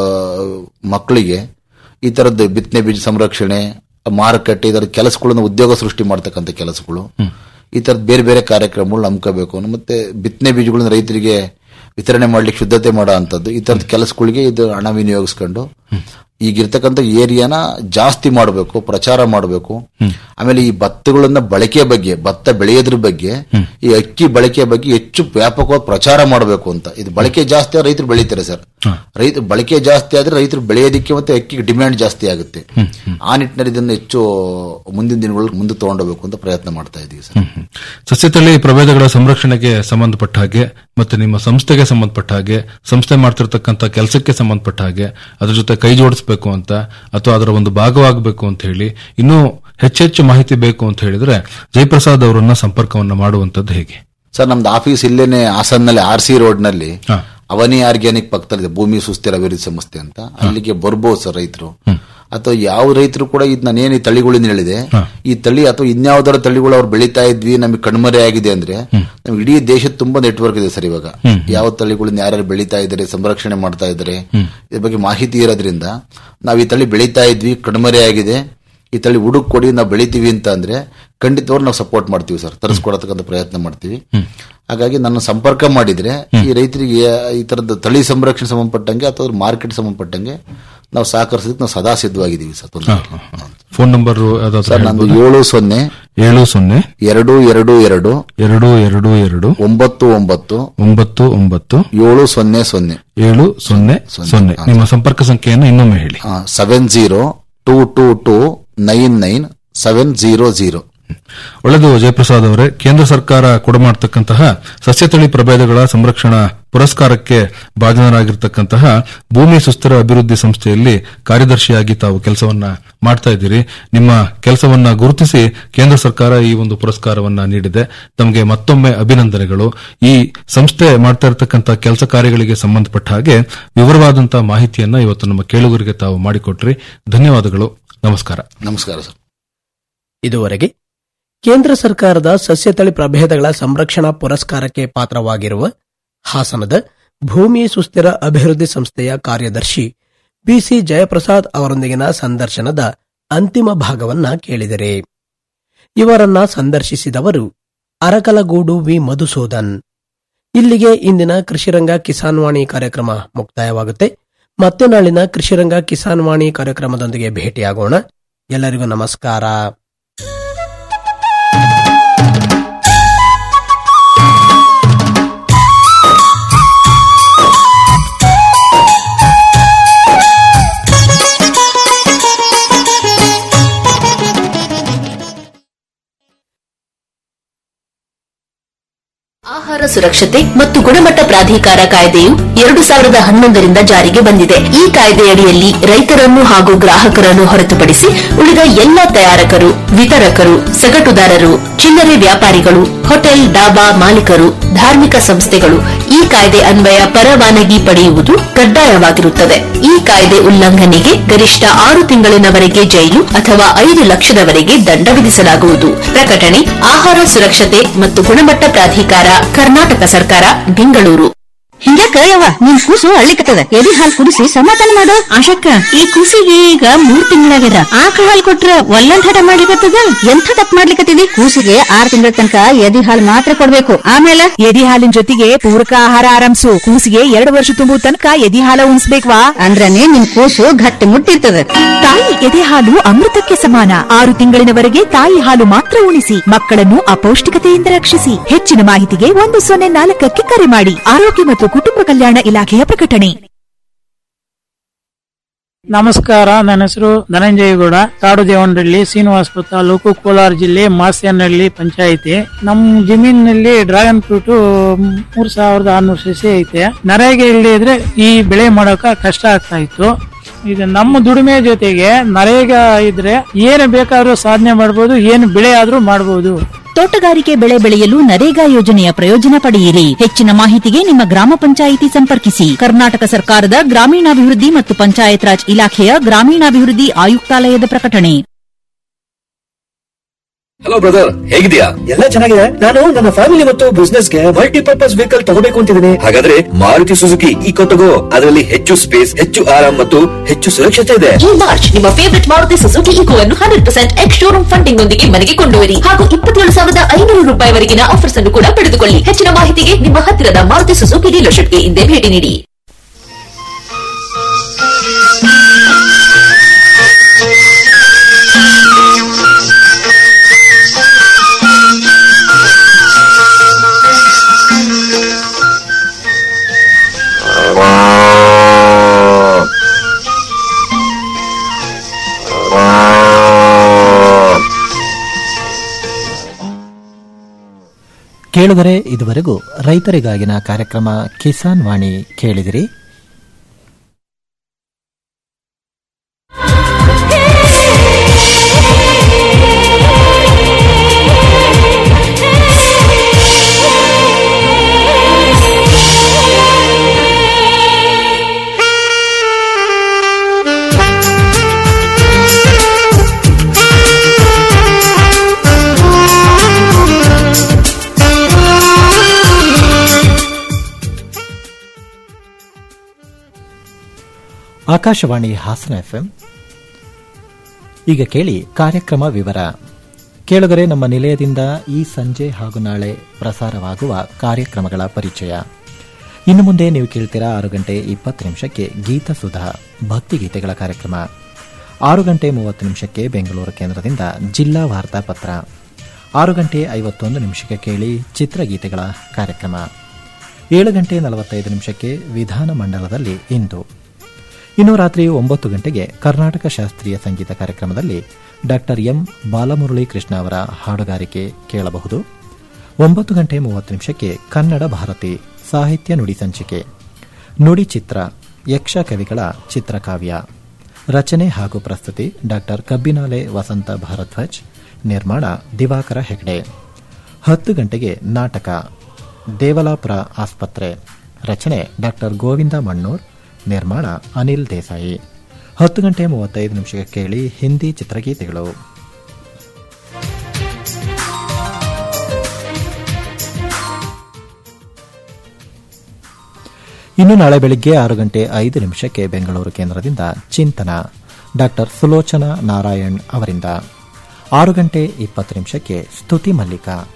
ಮಕ್ಕಳಿಗೆ ಈ ತರದ್ದು ಬಿತ್ತನೆ ಬೀಜ ಸಂರಕ್ಷಣೆ ಮಾರುಕಟ್ಟೆ ಇದರ ಕೆಲಸಗಳನ್ನು ಉದ್ಯೋಗ ಸೃಷ್ಟಿ ಮಾಡ್ತಕ್ಕಂಥ ಕೆಲಸಗಳು ಈ ತರದ ಬೇರೆ ಬೇರೆ ಕಾರ್ಯಕ್ರಮಗಳು ನಂಬ್ಕೋಬೇಕು ಅನ್ನೋ ಮತ್ತೆ ಬಿತ್ತನೆ ಬೀಜಗಳನ್ನ ರೈತರಿಗೆ ವಿತರಣೆ ಮಾಡ್ಲಿಕ್ಕೆ ಶುದ್ಧತೆ ಮಾಡೋ ಅಂತದ್ದು ಈ ತರದ ಕೆಲಸಗಳಿಗೆ ಇದು ಹಣ ವಿನಿಯೋಗಿಸ್ಕೊಂಡು ಈಗಿರ್ತಕ್ಕಂಥ ಏರಿಯಾನ ಜಾಸ್ತಿ ಮಾಡಬೇಕು ಪ್ರಚಾರ ಮಾಡಬೇಕು ಆಮೇಲೆ ಈ ಭತ್ತಗಳನ್ನ ಬಳಕೆ ಬಗ್ಗೆ ಭತ್ತ ಬೆಳೆಯೋದ್ರ ಬಗ್ಗೆ ಈ ಅಕ್ಕಿ ಬಳಕೆ ಬಗ್ಗೆ ಹೆಚ್ಚು ವ್ಯಾಪಕವಾಗಿ ಪ್ರಚಾರ ಮಾಡಬೇಕು ಅಂತ ಇದು ಬಳಕೆ ಜಾಸ್ತಿ ಆದ್ರೆ ರೈತರು ಬೆಳೀತಾರೆ ಸರ್ ರೈತ ಬಳಕೆ ಜಾಸ್ತಿ ಆದ್ರೆ ರೈತರು ಬೆಳೆಯೋದಕ್ಕೆ ಮತ್ತೆ ಅಕ್ಕಿಗೆ ಡಿಮ್ಯಾಂಡ್ ಜಾಸ್ತಿ ಆಗುತ್ತೆ ಆ ನಿಟ್ಟಿನಲ್ಲಿ ಇದನ್ನು ಹೆಚ್ಚು ಮುಂದಿನ ದಿನಗಳಲ್ಲಿ ಮುಂದೆ ತಗೊಂಡೋಗ್ಬೇಕು ಅಂತ ಪ್ರಯತ್ನ ಮಾಡ್ತಾ ಇದೀವಿ ಸರ್ ಸಸ್ಯತಳಿ ಪ್ರಭೇದಗಳ ಸಂರಕ್ಷಣೆಗೆ ಸಂಬಂಧಪಟ್ಟ ಹಾಗೆ ಮತ್ತೆ ನಿಮ್ಮ ಸಂಸ್ಥೆಗೆ ಸಂಬಂಧಪಟ್ಟ ಹಾಗೆ ಸಂಸ್ಥೆ ಮಾಡ್ತಿರ್ತಕ್ಕಂಥ ಕೆಲಸಕ್ಕೆ ಸಂಬಂಧಪಟ್ಟ ಹಾಗೆ ಅದ್ರ ಜೊತೆ ಕೈ ಜೋಡಿಸಬೇಕು ಅಂತ ಅಥವಾ ಅದರ ಒಂದು ಭಾಗವಾಗಬೇಕು ಅಂತ ಹೇಳಿ ಇನ್ನೂ ಹೆಚ್ಚೆಚ್ಚು ಮಾಹಿತಿ ಬೇಕು ಅಂತ ಹೇಳಿದ್ರೆ ಜಯಪ್ರಸಾದ್ ಅವರನ್ನ ಸಂಪರ್ಕವನ್ನ ಮಾಡುವಂತದ್ದು ಹೇಗೆ ಸರ್ ನಮ್ದು ಆಫೀಸ್ ಇಲ್ಲೇನೆ ಹಾಸನ್ನಲ್ಲಿ ಆರ್ ಸಿ ರೋಡ್ ನಲ್ಲಿ ಅವನಿ ಆರ್ಗ್ಯಾನಿಕ್ ಪಕ್ಕದಲ್ಲಿದೆ ಭೂಮಿ ಸುಸ್ಥಿರ ಅಭಿವೃದ್ಧಿ ಸಂಸ್ಥೆ ಅಂತ ಅಲ್ಲಿಗೆ ಬರ್ಬೋದು ಸರ್ ರೈತರು ಅಥವಾ ಯಾವ ರೈತರು ಕೂಡ ಇದು ನಾನೇನು ಈ ತಳಿಗಳಿಂದ ಹೇಳಿದೆ ಈ ತಳಿ ಅಥವಾ ಇನ್ಯಾವುದರ ತಳಿಗಳು ಅವ್ರು ಬೆಳೀತಾ ಇದ್ವಿ ನಮಗೆ ಕಣ್ಮರೆ ಆಗಿದೆ ಅಂದ್ರೆ ನಮ್ಗೆ ಇಡೀ ದೇಶದ ತುಂಬಾ ನೆಟ್ವರ್ಕ್ ಇದೆ ಸರ್ ಇವಾಗ ಯಾವ ತಳಿಗಳನ್ನ ಯಾರ್ಯಾರು ಬೆಳೀತಾ ಇದ್ದಾರೆ ಸಂರಕ್ಷಣೆ ಮಾಡ್ತಾ ಇದ್ದಾರೆ ಇದ್ರ ಬಗ್ಗೆ ಮಾಹಿತಿ ಇರೋದ್ರಿಂದ ನಾವು ಈ ತಳಿ ಬೆಳೀತಾ ಇದ್ವಿ ಕಣ್ಮರೆ ಆಗಿದೆ ಈ ತಳಿ ಹುಡುಕ್ ಕೊಡಿ ನಾವು ಬೆಳಿತೀವಿ ಅಂತ ಅಂದ್ರೆ ಖಂಡಿತವ್ರು ನಾವು ಸಪೋರ್ಟ್ ಮಾಡ್ತೀವಿ ಸರ್ ತರಿಸ್ಕೊಡತಕ್ಕಂಥ ಪ್ರಯತ್ನ ಮಾಡ್ತೀವಿ ಹಾಗಾಗಿ ನನ್ನ ಸಂಪರ್ಕ ಮಾಡಿದ್ರೆ ಈ ರೈತರಿಗೆ ಈ ತರದ ತಳಿ ಸಂರಕ್ಷಣೆ ಸಂಬಂಧಪಟ್ಟಂಗೆ ಅಥವಾ ಮಾರ್ಕೆಟ್ ಸಂಬಂಧಪಟ್ಟಂಗೆ ನಾವು ಸಹಕರಿಸೋದಕ್ಕೆ ನಾವು ಸದಾ ಸಿದ್ಧವಾಗಿದ್ದೀವಿ ಸರ್ ತೊಂದ್ರೆ ಇಲ್ಲ. ಫೋನ್ ನಂಬರ್ ಯಾವ್ದಾದ್ರು ಸರ್ ನಂದು ಹೇಳ್ಬೋದಾ? ಏಳು ಸೊನ್ನೆ ಏಳು ಸೊನ್ನೆ ಎರಡು ಎರಡು ಎರಡು ಎರಡು ಎರಡು ಎರಡು ಒಂಬತ್ತು ಒಂಬತ್ತು ಒಂಬತ್ತು ಒಂಬತ್ತು ಏಳು ಸೊನ್ನೆ ಸೊನ್ನೆ ಏಳು ಸೊನ್ನೆ ಸೊನ್ನೆ ನಿಮ್ಮ ಸಂಪರ್ಕ ಸಂಖ್ಯೆಯನ್ನು ಇನ್ನೊಮ್ಮೆ ಹೇಳಿ seven zero two two two nine nine seven zero zero ಒಳ್ಳೆದು ಜಯಪ್ರಸಾದ್ ಅವರೇ ಕೇಂದ್ರ ಸರ್ಕಾರ ಕೊಡಮಾಡ್ತಕ್ಕಂತಹ ಸಸ್ಯತಳಿ ಪ್ರಭೇದಗಳ ಸಂರಕ್ಷಣಾ ಪುರಸ್ಕಾರಕ್ಕೆ ಭಾಜನರಾಗಿರ್ತಕ್ಕಂತಹ ಭೂಮಿ ಸುಸ್ಥಿರ ಅಭಿವೃದ್ಧಿ ಸಂಸ್ಥೆಯಲ್ಲಿ ಕಾರ್ಯದರ್ಶಿಯಾಗಿ ತಾವು ಕೆಲಸವನ್ನ ಮಾಡ್ತಾ ಇದ್ದೀರಿ ನಿಮ್ಮ ಕೆಲಸವನ್ನ ಗುರುತಿಸಿ ಕೇಂದ್ರ ಸರ್ಕಾರ ಈ ಒಂದು ಪುರಸ್ಕಾರವನ್ನ ನೀಡಿದೆ ತಮಗೆ ಮತ್ತೊಮ್ಮೆ ಅಭಿನಂದನೆಗಳು ಈ ಸಂಸ್ಥೆ ಮಾಡ್ತಾ ಇರತಕ್ಕಂಥ ಕೆಲಸ ಕಾರ್ಯಗಳಿಗೆ ಸಂಬಂಧಪಟ್ಟ ಹಾಗೆ ವಿವರವಾದಂತಹ ಮಾಹಿತಿಯನ್ನ ಇವತ್ತು ನಮ್ಮ ಕೇಳುಗರಿಗೆ ತಾವು ಮಾಡಿಕೊಟ್ರಿ ಧನ್ಯವಾದಗಳು ನಮಸ್ಕಾರ ನಮಸ್ಕಾರ ಸರ್ ಇದುವರೆಗೆ ಕೇಂದ್ರ ಸರ್ಕಾರದ ಸಸ್ಯತಳಿ ಪ್ರಭೇದಗಳ ಸಂರಕ್ಷಣಾ ಪುರಸ್ಕಾರಕ್ಕೆ ಪಾತ್ರವಾಗಿರುವ ಹಾಸನದ ಭೂಮಿ ಸುಸ್ಥಿರ ಅಭಿವೃದ್ಧಿ ಸಂಸ್ಥೆಯ ಕಾರ್ಯದರ್ಶಿ ಬಿಸಿ ಜಯಪ್ರಸಾದ್ ಅವರೊಂದಿಗಿನ ಸಂದರ್ಶನದ ಅಂತಿಮ ಭಾಗವನ್ನ ಕೇಳಿದರೆ ಇವರನ್ನ ಸಂದರ್ಶಿಸಿದವರು ಅರಕಲಗೂಡು ವಿ ಮಧುಸೂದನ್ ಇಲ್ಲಿಗೆ ಇಂದಿನ ಕೃಷಿರಂಗ ಕಿಸಾನ್ ವಾಣಿ ಕಾರ್ಯಕ್ರಮ ಮುಕ್ತಾಯವಾಗುತ್ತೆ ಮತ್ತೆ ನಾಳಿನ ಕೃಷಿರಂಗ ಕಿಸಾನ್ ವಾಣಿ ಕಾರ್ಯಕ್ರಮದೊಂದಿಗೆ ಭೇಟಿಯಾಗೋಣ ಎಲ್ಲರಿಗೂ ನಮಸ್ಕಾರ ಆಹಾರ ಸುರಕ್ಷತೆ ಮತ್ತು ಗುಣಮಟ್ಟ ಪ್ರಾಧಿಕಾರ ಕಾಯ್ದೆಯು ಎರಡು ಸಾವಿರದ ಹನ್ನೊಂದರಿಂದ ಜಾರಿಗೆ ಬಂದಿದೆ ಈ ಕಾಯ್ದೆಯಡಿಯಲ್ಲಿ ರೈತರನ್ನು ಹಾಗೂ ಗ್ರಾಹಕರನ್ನು ಹೊರತುಪಡಿಸಿ ಉಳಿದ ಎಲ್ಲ ತಯಾರಕರು ವಿತರಕರು ಸಗಟುದಾರರು ಚಿಲ್ಲರೆ ವ್ಯಾಪಾರಿಗಳು ಹೋಟೆಲ್ ಡಾಬಾ ಮಾಲೀಕರು ಧಾರ್ಮಿಕ ಸಂಸ್ಥೆಗಳು ಈ ಕಾಯ್ದೆ ಅನ್ವಯ ಪರವಾನಗಿ ಪಡೆಯುವುದು ಕಡ್ಡಾಯವಾಗಿರುತ್ತದೆ ಈ ಕಾಯ್ದೆ ಉಲ್ಲಂಘನೆಗೆ ಗರಿಷ್ಠ ಆರು ತಿಂಗಳಿನವರೆಗೆ ಜೈಲು ಅಥವಾ ಐದು ಲಕ್ಷದವರೆಗೆ ದಂಡ ವಿಧಿಸಲಾಗುವುದು ಪ್ರಕಟಣೆ ಆಹಾರ ಸುರಕ್ಷತೆ ಮತ್ತು ಗುಣಮಟ್ಟ ಪ್ರಾಧಿಕಾರ ಕರ್ನಾಟಕ ಸರ್ಕಾರ ಬೆಂಗಳೂರು ಹಿಂಗ್ಯಾಕ ಯವ್ವ ನಿನ್ ಕೂಸು ಅಳ್ಳಿಕತ್ತದ ಎದಿ ಹಾಲ್ ಕುಡಿಸಿ ಸಮಾಧಾನ ಮಾಡು ಆಶಕ್ಕ ಈ ಕೂಸಿಗೆ ಈಗ ಮೂರ್ ತಿಂಗಳಾಗ್ಯದ ಆಕಳ ಹಾಲ್ ಕೊಟ್ರ ಒಲ್ಲಂದ್ ಹಠ ಮಾಡ್ಲಿಕತ್ತದ ಎಂಥ ತಪ್ಪ ಮಾಡ್ಲಿಕತ್ತಿದಿ ಕೂಸಿಗೆ ಆರ್ ತಿಂಗಳ ತನಕ ಎದಿ ಹಾಲ್ ಮಾತ್ರ ಕೊಡ್ಬೇಕು ಆಮೇಲೆ ಎದಿ ಹಾಲಿನ ಜೊತೆಗೆ ಪೂರಕ ಆಹಾರ ಆರಂಭಿಸು ಕೂಸಿಗೆ ಎರಡು ವರ್ಷ ತುಂಬುವ ತನಕ ಎದಿ ಹಾಲ ಉಣಿಸ್ಬೇಕ್ವಾ ಅಂದ್ರನೇ ನಿನ್ ಕೂಸು ಗಟ್ಟಿ ಮುಟ್ಟಿರ್ತದ ತಾಯಿ ಎದೆ ಹಾಲು ಅಮೃತಕ್ಕೆ ಸಮಾನ ಆರು ತಿಂಗಳಿನವರೆಗೆ ತಾಯಿ ಹಾಲು ಮಾತ್ರ ಉಣಿಸಿ ಮಕ್ಕಳನ್ನು ಅಪೌಷ್ಟಿಕತೆಯಿಂದ ರಕ್ಷಿಸಿ ಹೆಚ್ಚಿನ ಮಾಹಿತಿಗೆ ಒಂದು ಸೊನ್ನೆ ನಾಲ್ಕಕ್ಕೆ ಕರೆ ಮಾಡಿ ಆರೋಗ್ಯ ಮತ್ತು ಕುಟುಂಬ ಕಲ್ಯಾಣ ಇಲಾಖೆಯ ಪ್ರಕಟಣೆ ನಮಸ್ಕಾರ ನನ್ನ ಹೆಸರು ಧನಂಜಯಗೌಡ ಕಾಡು ದೇವನಹಳ್ಳಿ ಶ್ರೀನಿವಾಸಪುರ ತಾಲೂಕು ಕೋಲಾರ ಜಿಲ್ಲೆ ಮಾಸ್ಯನಹಳ್ಳಿ ಪಂಚಾಯಿತಿ ನಮ್ಮ ಜಮೀನಿನಲ್ಲಿ ಡ್ರ್ಯಾಗನ್ ಫ್ರೂಟ್ ಮೂರ್ ಸಾವಿರದ ಆರ್ನೂರು ಸಸಿ ಐತೆ ನರೇಗೆ ಇಲ್ಲದೆ ಇದ್ರೆ ಈ ಬೆಳೆ ಮಾಡೋಕ ಕಷ್ಟ ಆಗ್ತಾ ಇತ್ತು ಇದು ನಮ್ಮ ದುಡಿಮೆ ಜೊತೆಗೆ ನರೇಗಾ ಇದ್ರೆ ಏನು ಬೇಕಾದ್ರೂ ಸಾಧನೆ ಮಾಡಬಹುದು ಏನು ಬೆಳೆ ಆದ್ರೂ ಮಾಡಬಹುದು ತೋಟಗಾರಿಕೆ ಬೆಳೆ ಬೆಳೆಯಲು ನರೇಗಾ ಯೋಜನೆಯ ಪ್ರಯೋಜನ ಪಡೆಯಿರಿ ಹೆಚ್ಚಿನ ಮಾಹಿತಿಗೆ ನಿಮ್ಮ ಗ್ರಾಮ ಪಂಚಾಯಿತಿ ಸಂಪರ್ಕಿಸಿ ಕರ್ನಾಟಕ ಸರ್ಕಾರದ ಗ್ರಾಮೀಣಾಭಿವೃದ್ಧಿ ಮತ್ತು ಪಂಚಾಯತ್ ರಾಜ್ ಇಲಾಖೆಯ ಗ್ರಾಮೀಣಾಭಿವೃದ್ಧಿ ಆಯುಕ್ತಾಲಯದ ಪ್ರಕಟಣೆ ಹಲೋ ಬ್ರದರ್ ಹೇಗಿದ್ಯಾ ಎಲ್ಲ ಚೆನ್ನಾಗಿದೆ ನಾನು ನನ್ನ ಫ್ಯಾಮಿಲಿ ಮತ್ತು ಬಿಸ್ನೆಸ್ ಗೆ ಮಲ್ಟಿಪರ್ಪಸ್ ವೆಹಿಕಲ್ ತಗೋಬೇಕು ಅಂತಿದ್ದೀನಿ ಹಾಗಾದ್ರೆ ಮಾರುತಿ ಸುಜುಕಿ ಈಕೋ ತಗೋ ಅದರಲ್ಲಿ ಹೆಚ್ಚು ಸ್ಪೇಸ್ ಹೆಚ್ಚು ಆರಾಮ್ ಮತ್ತು ಹೆಚ್ಚು ಸುರಕ್ಷತೆ ಇದೆ ಈ ಮಾರ್ಚ್ ನಿಮ್ಮ ಫೇವರಿಟ್ ಮಾರುತಿ ಸುಜುಕಿ ಇಕೋವನ್ನು hundred percent ex showroom funding ನೊಂದಿಗೆ ಮನೆಗೆ ಕೊಂಡೊಯ್ಯಿರಿ ಹಾಗೂ ಇಪ್ಪತ್ತೇಳು ಸಾವಿರದ ಐನೂರು ರೂಪಾಯಿವರೆಗಿನ ಆಫರ್ಸ್ ಅನ್ನು ಕೂಡ ಪಡೆದುಕೊಳ್ಳಿ ಹೆಚ್ಚಿನ ಮಾಹಿತಿಗೆ ನಿಮ್ಮ ಹತ್ತಿರದ ಮಾರುತಿ ಸುಜುಕಿ ಡೀಲರ್ಶಿಪ್ಗೆ ಹಿಂದೆ ಭೇಟಿ ನೀಡಿ ಕೇಳುಗರೆ ಇದುವರೆಗೂ ರೈತರಿಗಾಗಿನ ಕಾರ್ಯಕ್ರಮ ಕಿಸಾನ್ ವಾಣಿ ಕೇಳಿದಿರಿ ಆಕಾಶವಾಣಿ ಹಾಸನ ಎಫ್ಎಂ ಈಗ ಕೇಳಿ ಕಾರ್ಯಕ್ರಮ ವಿವರ ಕೇಳುಗರೆ ನಮ್ಮ ನಿಲಯದಿಂದ ಈ ಸಂಜೆ ಹಾಗೂ ನಾಳೆ ಪ್ರಸಾರವಾಗುವ ಕಾರ್ಯಕ್ರಮಗಳ ಪರಿಚಯ ಇನ್ನು ಮುಂದೆ ನೀವು ಕೇಳ್ತೀರಾ ಆರು ಗಂಟೆ ಇಪ್ಪತ್ತು ನಿಮಿಷಕ್ಕೆ ಗೀತ ಸುಧಾ ಭಕ್ತಿಗೀತೆಗಳ ಕಾರ್ಯಕ್ರಮ ಆರು ಗಂಟೆ ಮೂವತ್ತು ನಿಮಿಷಕ್ಕೆ ಬೆಂಗಳೂರು ಕೇಂದ್ರದಿಂದ ಜಿಲ್ಲಾ ವಾರ್ತಾ ಪತ್ರ ಆರು ಗಂಟೆ ಐವತ್ತೊಂದು ನಿಮಿಷಕ್ಕೆ ಕೇಳಿ ಚಿತ್ರಗೀತೆಗಳ ಕಾರ್ಯಕ್ರಮ ಏಳು ಗಂಟೆ ನಲವತ್ತೈದು ನಿಮಿಷಕ್ಕೆ ವಿಧಾನ ಮಂಡಲದಲ್ಲಿ ಇಂದು ಇನ್ನು ರಾತ್ರಿ ಒಂಬತ್ತು ಗಂಟೆಗೆ ಕರ್ನಾಟಕ ಶಾಸ್ತ್ರೀಯ ಸಂಗೀತ ಕಾರ್ಯಕ್ರಮದಲ್ಲಿ ಡಾಕ್ಟರ್ ಎಂ ಬಾಲಮುರಳಿ ಕೃಷ್ಣ ಅವರ ಹಾಡುಗಾರಿಕೆ ಕೇಳಬಹುದು ಒಂಬತ್ತು ಗಂಟೆ ಮೂವತ್ತು ನಿಮಿಷಕ್ಕೆ ಕನ್ನಡ ಭಾರತಿ ಸಾಹಿತ್ಯ ನುಡಿ ಸಂಚಿಕೆ ನುಡಿ ಚಿತ್ರ ಯಕ್ಷ ಕವಿಗಳ ಚಿತ್ರಕಾವ್ಯ ರಚನೆ ಹಾಗೂ ಪ್ರಸ್ತುತಿ ಡಾಕ್ಟರ್ ಕಬ್ಬಿನಾಲೆ ವಸಂತ ಭಾರದ್ವಾಜ್ ನಿರ್ಮಾಣ ದಿವಾಕರ ಹೆಗ್ಡೆ ಹತ್ತು ಗಂಟೆಗೆ ನಾಟಕ ದೇವಲಾಪುರ ಆಸ್ಪತ್ರೆ ರಚನೆ ಡಾಕ್ಟರ್ ಗೋವಿಂದ ಮಣ್ಣೂರ್ ನಿರ್ಮಾಣ ಅನಿಲ್ ದೇಸಾಯಿ ಹತ್ತು ಗಂಟೆ ಮೂವತ್ತೈದು ನಿಮಿಷಕ್ಕೆ ಕೇಳಿ ಹಿಂದಿ ಚಿತ್ರಗೀತೆಗಳು ಇನ್ನು ನಾಳೆ ಬೆಳಿಗ್ಗೆ ಆರು ಗಂಟೆ ಐದು ನಿಮಿಷಕ್ಕೆ ಬೆಂಗಳೂರು ಕೇಂದ್ರದಿಂದ ಚಿಂತನ ಡಾಕ್ಟರ್ ಸುಲೋಚನಾ ನಾರಾಯಣ್ ಅವರಿಂದ ಆರು ಗಂಟೆ ಇಪ್ಪತ್ತು ನಿಮಿಷಕ್ಕೆ ಸ್ತುತಿ ಮಲ್ಲಿಕ